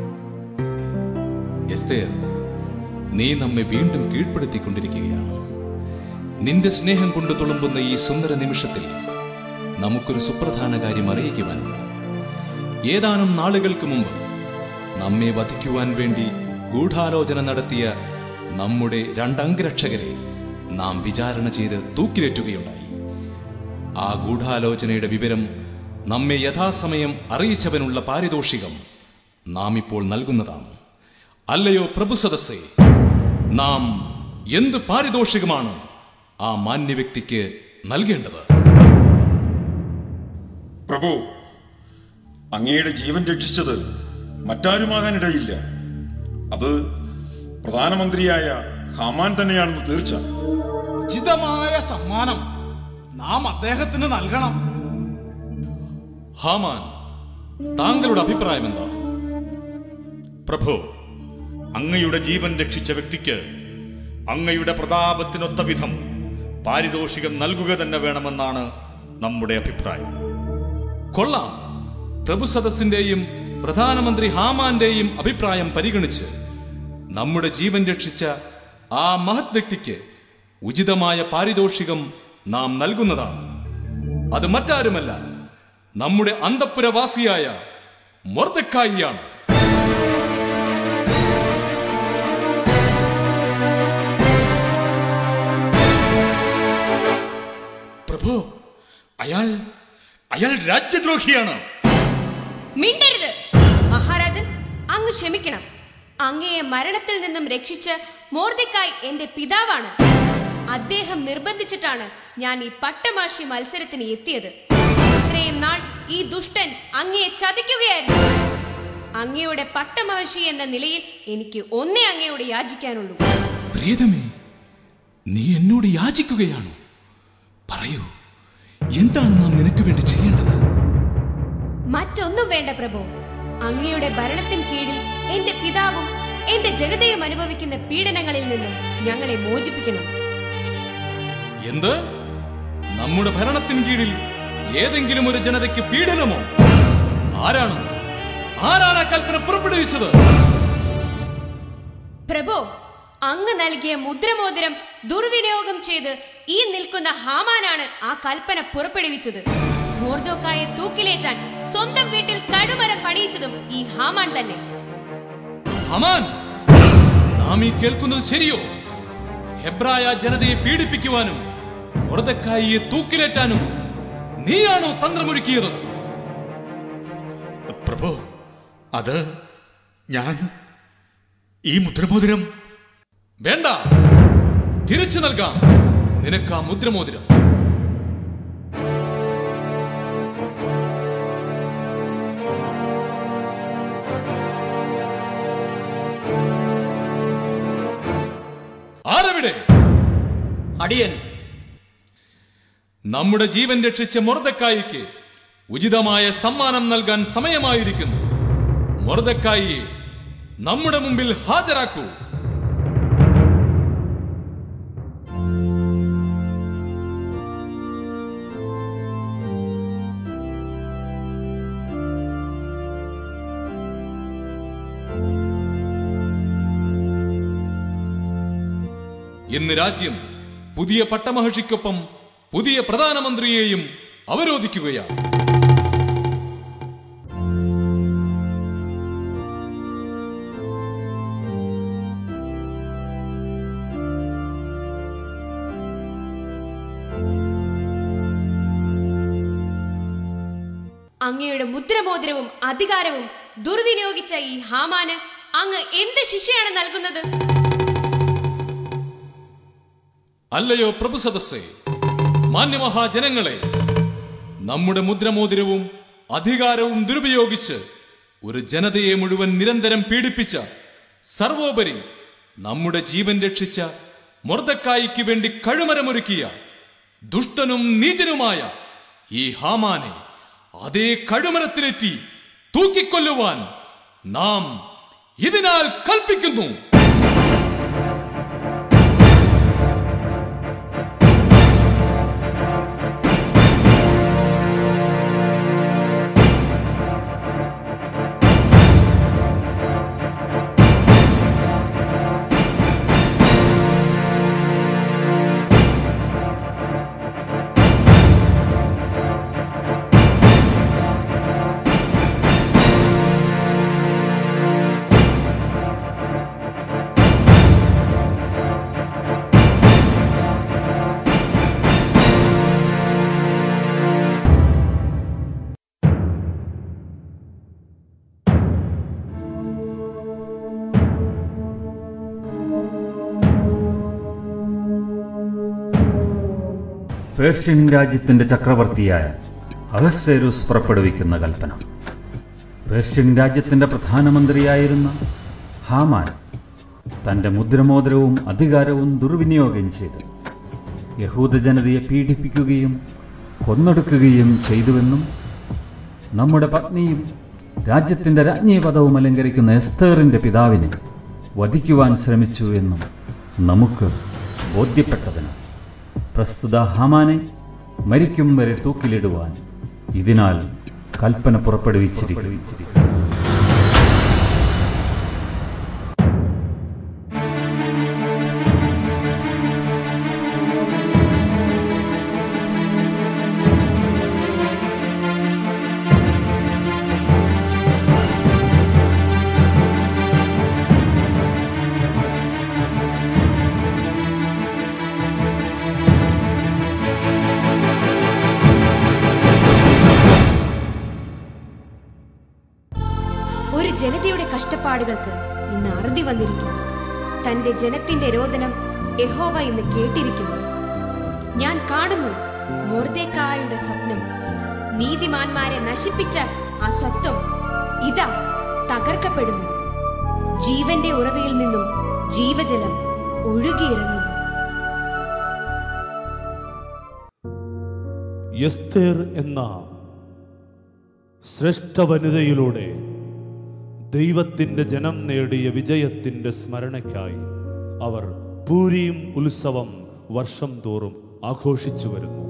എസ്തേർ നീ നമ്മെ വീണ്ടും കീഴ്പ്പെടുത്തിക്കൊണ്ടിരിക്കുകയാണ് നിന്റെ സ്നേഹം കൊണ്ട് തുളുമ്പുന്ന ഈ സുന്ദര നിമിഷത്തിൽ നമുക്കൊരു സുപ്രധാന കാര്യം അറിയിക്കുവാനുണ്ട് ഏതാനും നാളുകൾക്ക് മുമ്പ് നമ്മെ വധിക്കുവാൻ വേണ്ടി ഗൂഢാലോചന നടത്തിയ നമ്മുടെ രണ്ടംഗരക്ഷകരെ നാം വിചാരണ ചെയ്ത് തൂക്കിലേറ്റുകയുണ്ടായി ആ ഗൂഢാലോചനയുടെ വിവരം നമ്മെ യഥാസമയം അറിയിച്ചവനുള്ള പാരിതോഷികം നാം ഇപ്പോൾ നൽകുന്നതാണ് അല്ലയോ പ്രഭു സദസ്സേ നാം എന്ത് പാരിതോഷികമാണ് ആ മാന്യ വ്യക്തിക്ക് നൽകേണ്ടത് പ്രഭു അങ്ങയുടെ ജീവൻ രക്ഷിച്ചത് മറ്റാരുമാകാനിടയില്ല അത് പ്രധാനമന്ത്രിയായ ഹമാൻ തന്നെയാണെന്ന് തീർച്ച ഉചിതമായ സമ്മാനം നാം അദ്ദേഹത്തിന് നൽകണം ഹാമാൻ താങ്കളുടെ അഭിപ്രായം എന്താണ് പ്രഭു അങ്ങയുടെ ജീവൻ രക്ഷിച്ച വ്യക്തിക്ക് അങ്ങയുടെ പ്രതാപത്തിനൊത്ത വിധം പാരിതോഷികം നൽകുക തന്നെ വേണമെന്നാണ് നമ്മുടെ അഭിപ്രായം കൊള്ളാം പ്രഭു സദസ്സിന്റെയും പ്രധാനമന്ത്രി ഹാമാന്റെയും അഭിപ്രായം പരിഗണിച്ച് നമ്മുടെ ജീവൻ രക്ഷിച്ച ആ മഹത് വ്യക്തിക്ക് ഉചിതമായ പാരിതോഷികം നാം നൽകുന്നതാണ് അത് മറ്റാരുമല്ല നമ്മുടെ അന്തപ്പുരവാസിയായ മൊർദക്കായിയാണ് പ്രഭു അയാൾ അയാൾ രാജ്യദ്രോഹിയാണ് മിണ്ടരുത് മഹാരാജൻ അങ്ങ് ക്ഷമിക്കണം അങ്ങയെ മരണത്തിൽ നിന്നും രക്ഷിച്ച് മോർദിക്കായി എന്റെ പിതാവാണ് അദ്ദേഹം നിർബന്ധിച്ചിട്ടാണ് ഞാൻ ഈ പട്ടമാഷി മത്സരത്തിന് എത്തിയത് ഇത്രയും നാൾ ഈ ദുഷ്ടൻ അങ്ങയെ ചതിക്കുകയായിരുന്നു അങ്ങയുടെ പട്ടമഹർഷി എന്ന നിലയിൽ എനിക്ക് ഒന്നേ അങ്ങയോട് യാചിക്കാനുള്ളൂ പ്രിയതമേ നീ എന്നോട് യാചിക്കുകയാണോ പറയൂ എന്താണ് നാം നിനക്ക് വേണ്ടി ചെയ്യേണ്ടത് മറ്റൊന്നും വേണ്ട പ്രഭു അങ്ങയുടെ ഭരണത്തിൻ കീഴിൽ എന്റെ പിതാവും എന്റെ ജനതയും അനുഭവിക്കുന്ന പീഡനങ്ങളിൽ നിന്നും ഞങ്ങളെ മോചിപ്പിക്കണം എന്ത് നമ്മുടെ ഭരണത്തിൻ കീഴിൽ ഏതെങ്കിലും ഒരു ജനതയ്ക്ക് പീഡനമോ ആരാണ് ആരാണ് ആ കൽപ്പന പുറപ്പെടുവിച്ചത് പ്രഭു അങ്ങ് നൽകിയ മുദ്രമോതിരം ദുർവിനിയോഗം ചെയ്ത് ഈ നിൽക്കുന്ന ഹാമാനാണ് ആ കൽപ്പന പുറപ്പെടുവിച്ചത് മോർദോക്കായെ തൂക്കിലേറ്റാൻ സ്വന്തം വീട്ടിൽ കടുമരം പണിയിച്ചതും ഈ ഹാമാൻ തന്നെ ഹമാൻ നാം ഈ കേൾക്കുന്നത് ശരിയോ ഹെബ്രായ ജനതയെ പീഡിപ്പിക്കുവാനും മൊർദക്കായിയെ തൂക്കിലേറ്റാനും നീയാണോ തന്ത്രമൊരുക്കിയത് പ്രഭു അത് ഞാൻ ഈ മുദ്രമോതിരം വേണ്ട തിരിച്ചു നൽകാം നിനക്ക് ആ മുദ്രമോതിരം ആരവിടെ അടിയൻ നമ്മുടെ ജീവൻ രക്ഷിച്ച മൊർദക്കായിക്ക് ഉചിതമായ സമ്മാനം നൽകാൻ സമയമായിരിക്കുന്നു മൊർദക്കായിയെ നമ്മുടെ മുമ്പിൽ ഹാജരാക്കൂ ഇന്ന് രാജ്യം പുതിയ പട്ടമഹർഷിക്കൊപ്പം പുതിയ പ്രധാനമന്ത്രിയെയും അവരോധിക്കുകയാണ് അങ്ങയുടെ മുദ്രമോതിരവും അധികാരവും ദുർവിനിയോഗിച്ച ഈ ഹാമാന് അങ്ങ് എന്ത് ശിക്ഷയാണ് നൽകുന്നത് അല്ലയോ പ്രഭു സദസ്സേ മാന്യമഹാജനങ്ങളെ നമ്മുടെ മുദ്രമോതിരവും അധികാരവും ദുരുപയോഗിച്ച് ഒരു ജനതയെ മുഴുവൻ നിരന്തരം പീഡിപ്പിച്ച സർവോപരി നമ്മുടെ ജീവൻ രക്ഷിച്ച മൊർദക്കായിക്ക് വേണ്ടി കഴുമരമൊരുക്കിയ ദുഷ്ടനും നീചനുമായ ഈ ഹാമാനെ അതേ കഴുമരത്തിലെറ്റി തൂക്കിക്കൊല്ലുവാൻ നാം ഇതിനാൽ കൽപ്പിക്കുന്നു പേർഷ്യൻ രാജ്യത്തിന്റെ ചക്രവർത്തിയായ അഹസ്സേരൂസ് പുറപ്പെടുവിക്കുന്ന കൽപ്പന പേർഷ്യൻ രാജ്യത്തിന്റെ പ്രധാനമന്ത്രിയായിരുന്ന ഹാമാൻ തന്റെ മുദ്രമോതിരവും അധികാരവും ദുർവിനിയോഗം ചെയ്ത് യഹൂദ ജനതയെ പീഡിപ്പിക്കുകയും കൊന്നൊടുക്കുകയും ചെയ്തുവെന്നും നമ്മുടെ പത്നിയും രാജ്യത്തിന്റെ രാജ്ഞീ പദവും അലങ്കരിക്കുന്ന എസ്തേറിന്റെ പിതാവിനെ വധിക്കുവാൻ ശ്രമിച്ചു എന്നും നമുക്ക് ബോധ്യപ്പെട്ടതിന് പ്രസ്തുത ഹാമാനെ മരിക്കും വരെ തൂക്കിലിടുവാൻ ഇതിനാൽ കൽപ്പന പുറപ്പെടുവിച്ചിരിക്കുന്നു ഒരു ജനതയുടെ കഷ്ടപ്പാടുകൾക്ക് ഇന്ന് അറുതി വന്നിരിക്കുന്നു തന്റെ ജനത്തിന്റെ രോദനം യഹോവ ഇന്ന് കേട്ടിരിക്കുന്നു ഞാൻ കാണുന്നു മൊർദേക്കായുടെ സ്വപ്നം നീതിമാന്മാരെ നശിപ്പിച്ച ആ സത്വം ഇതാ തകർക്കപ്പെടുന്നു ജീവന്റെ ഉറവയിൽ നിന്നും ജീവജലം ഒഴുകിയിറങ്ങുന്നു എസ്തേർ എന്ന ശ്രേഷ്ഠ വനിതയിലൂടെ ദൈവത്തിൻ്റെ ജനം നേടിയ വിജയത്തിൻ്റെ സ്മരണയ്ക്കായി അവർ പൂരിയും ഉത്സവം വർഷം തോറും ആഘോഷിച്ചു വരുന്നു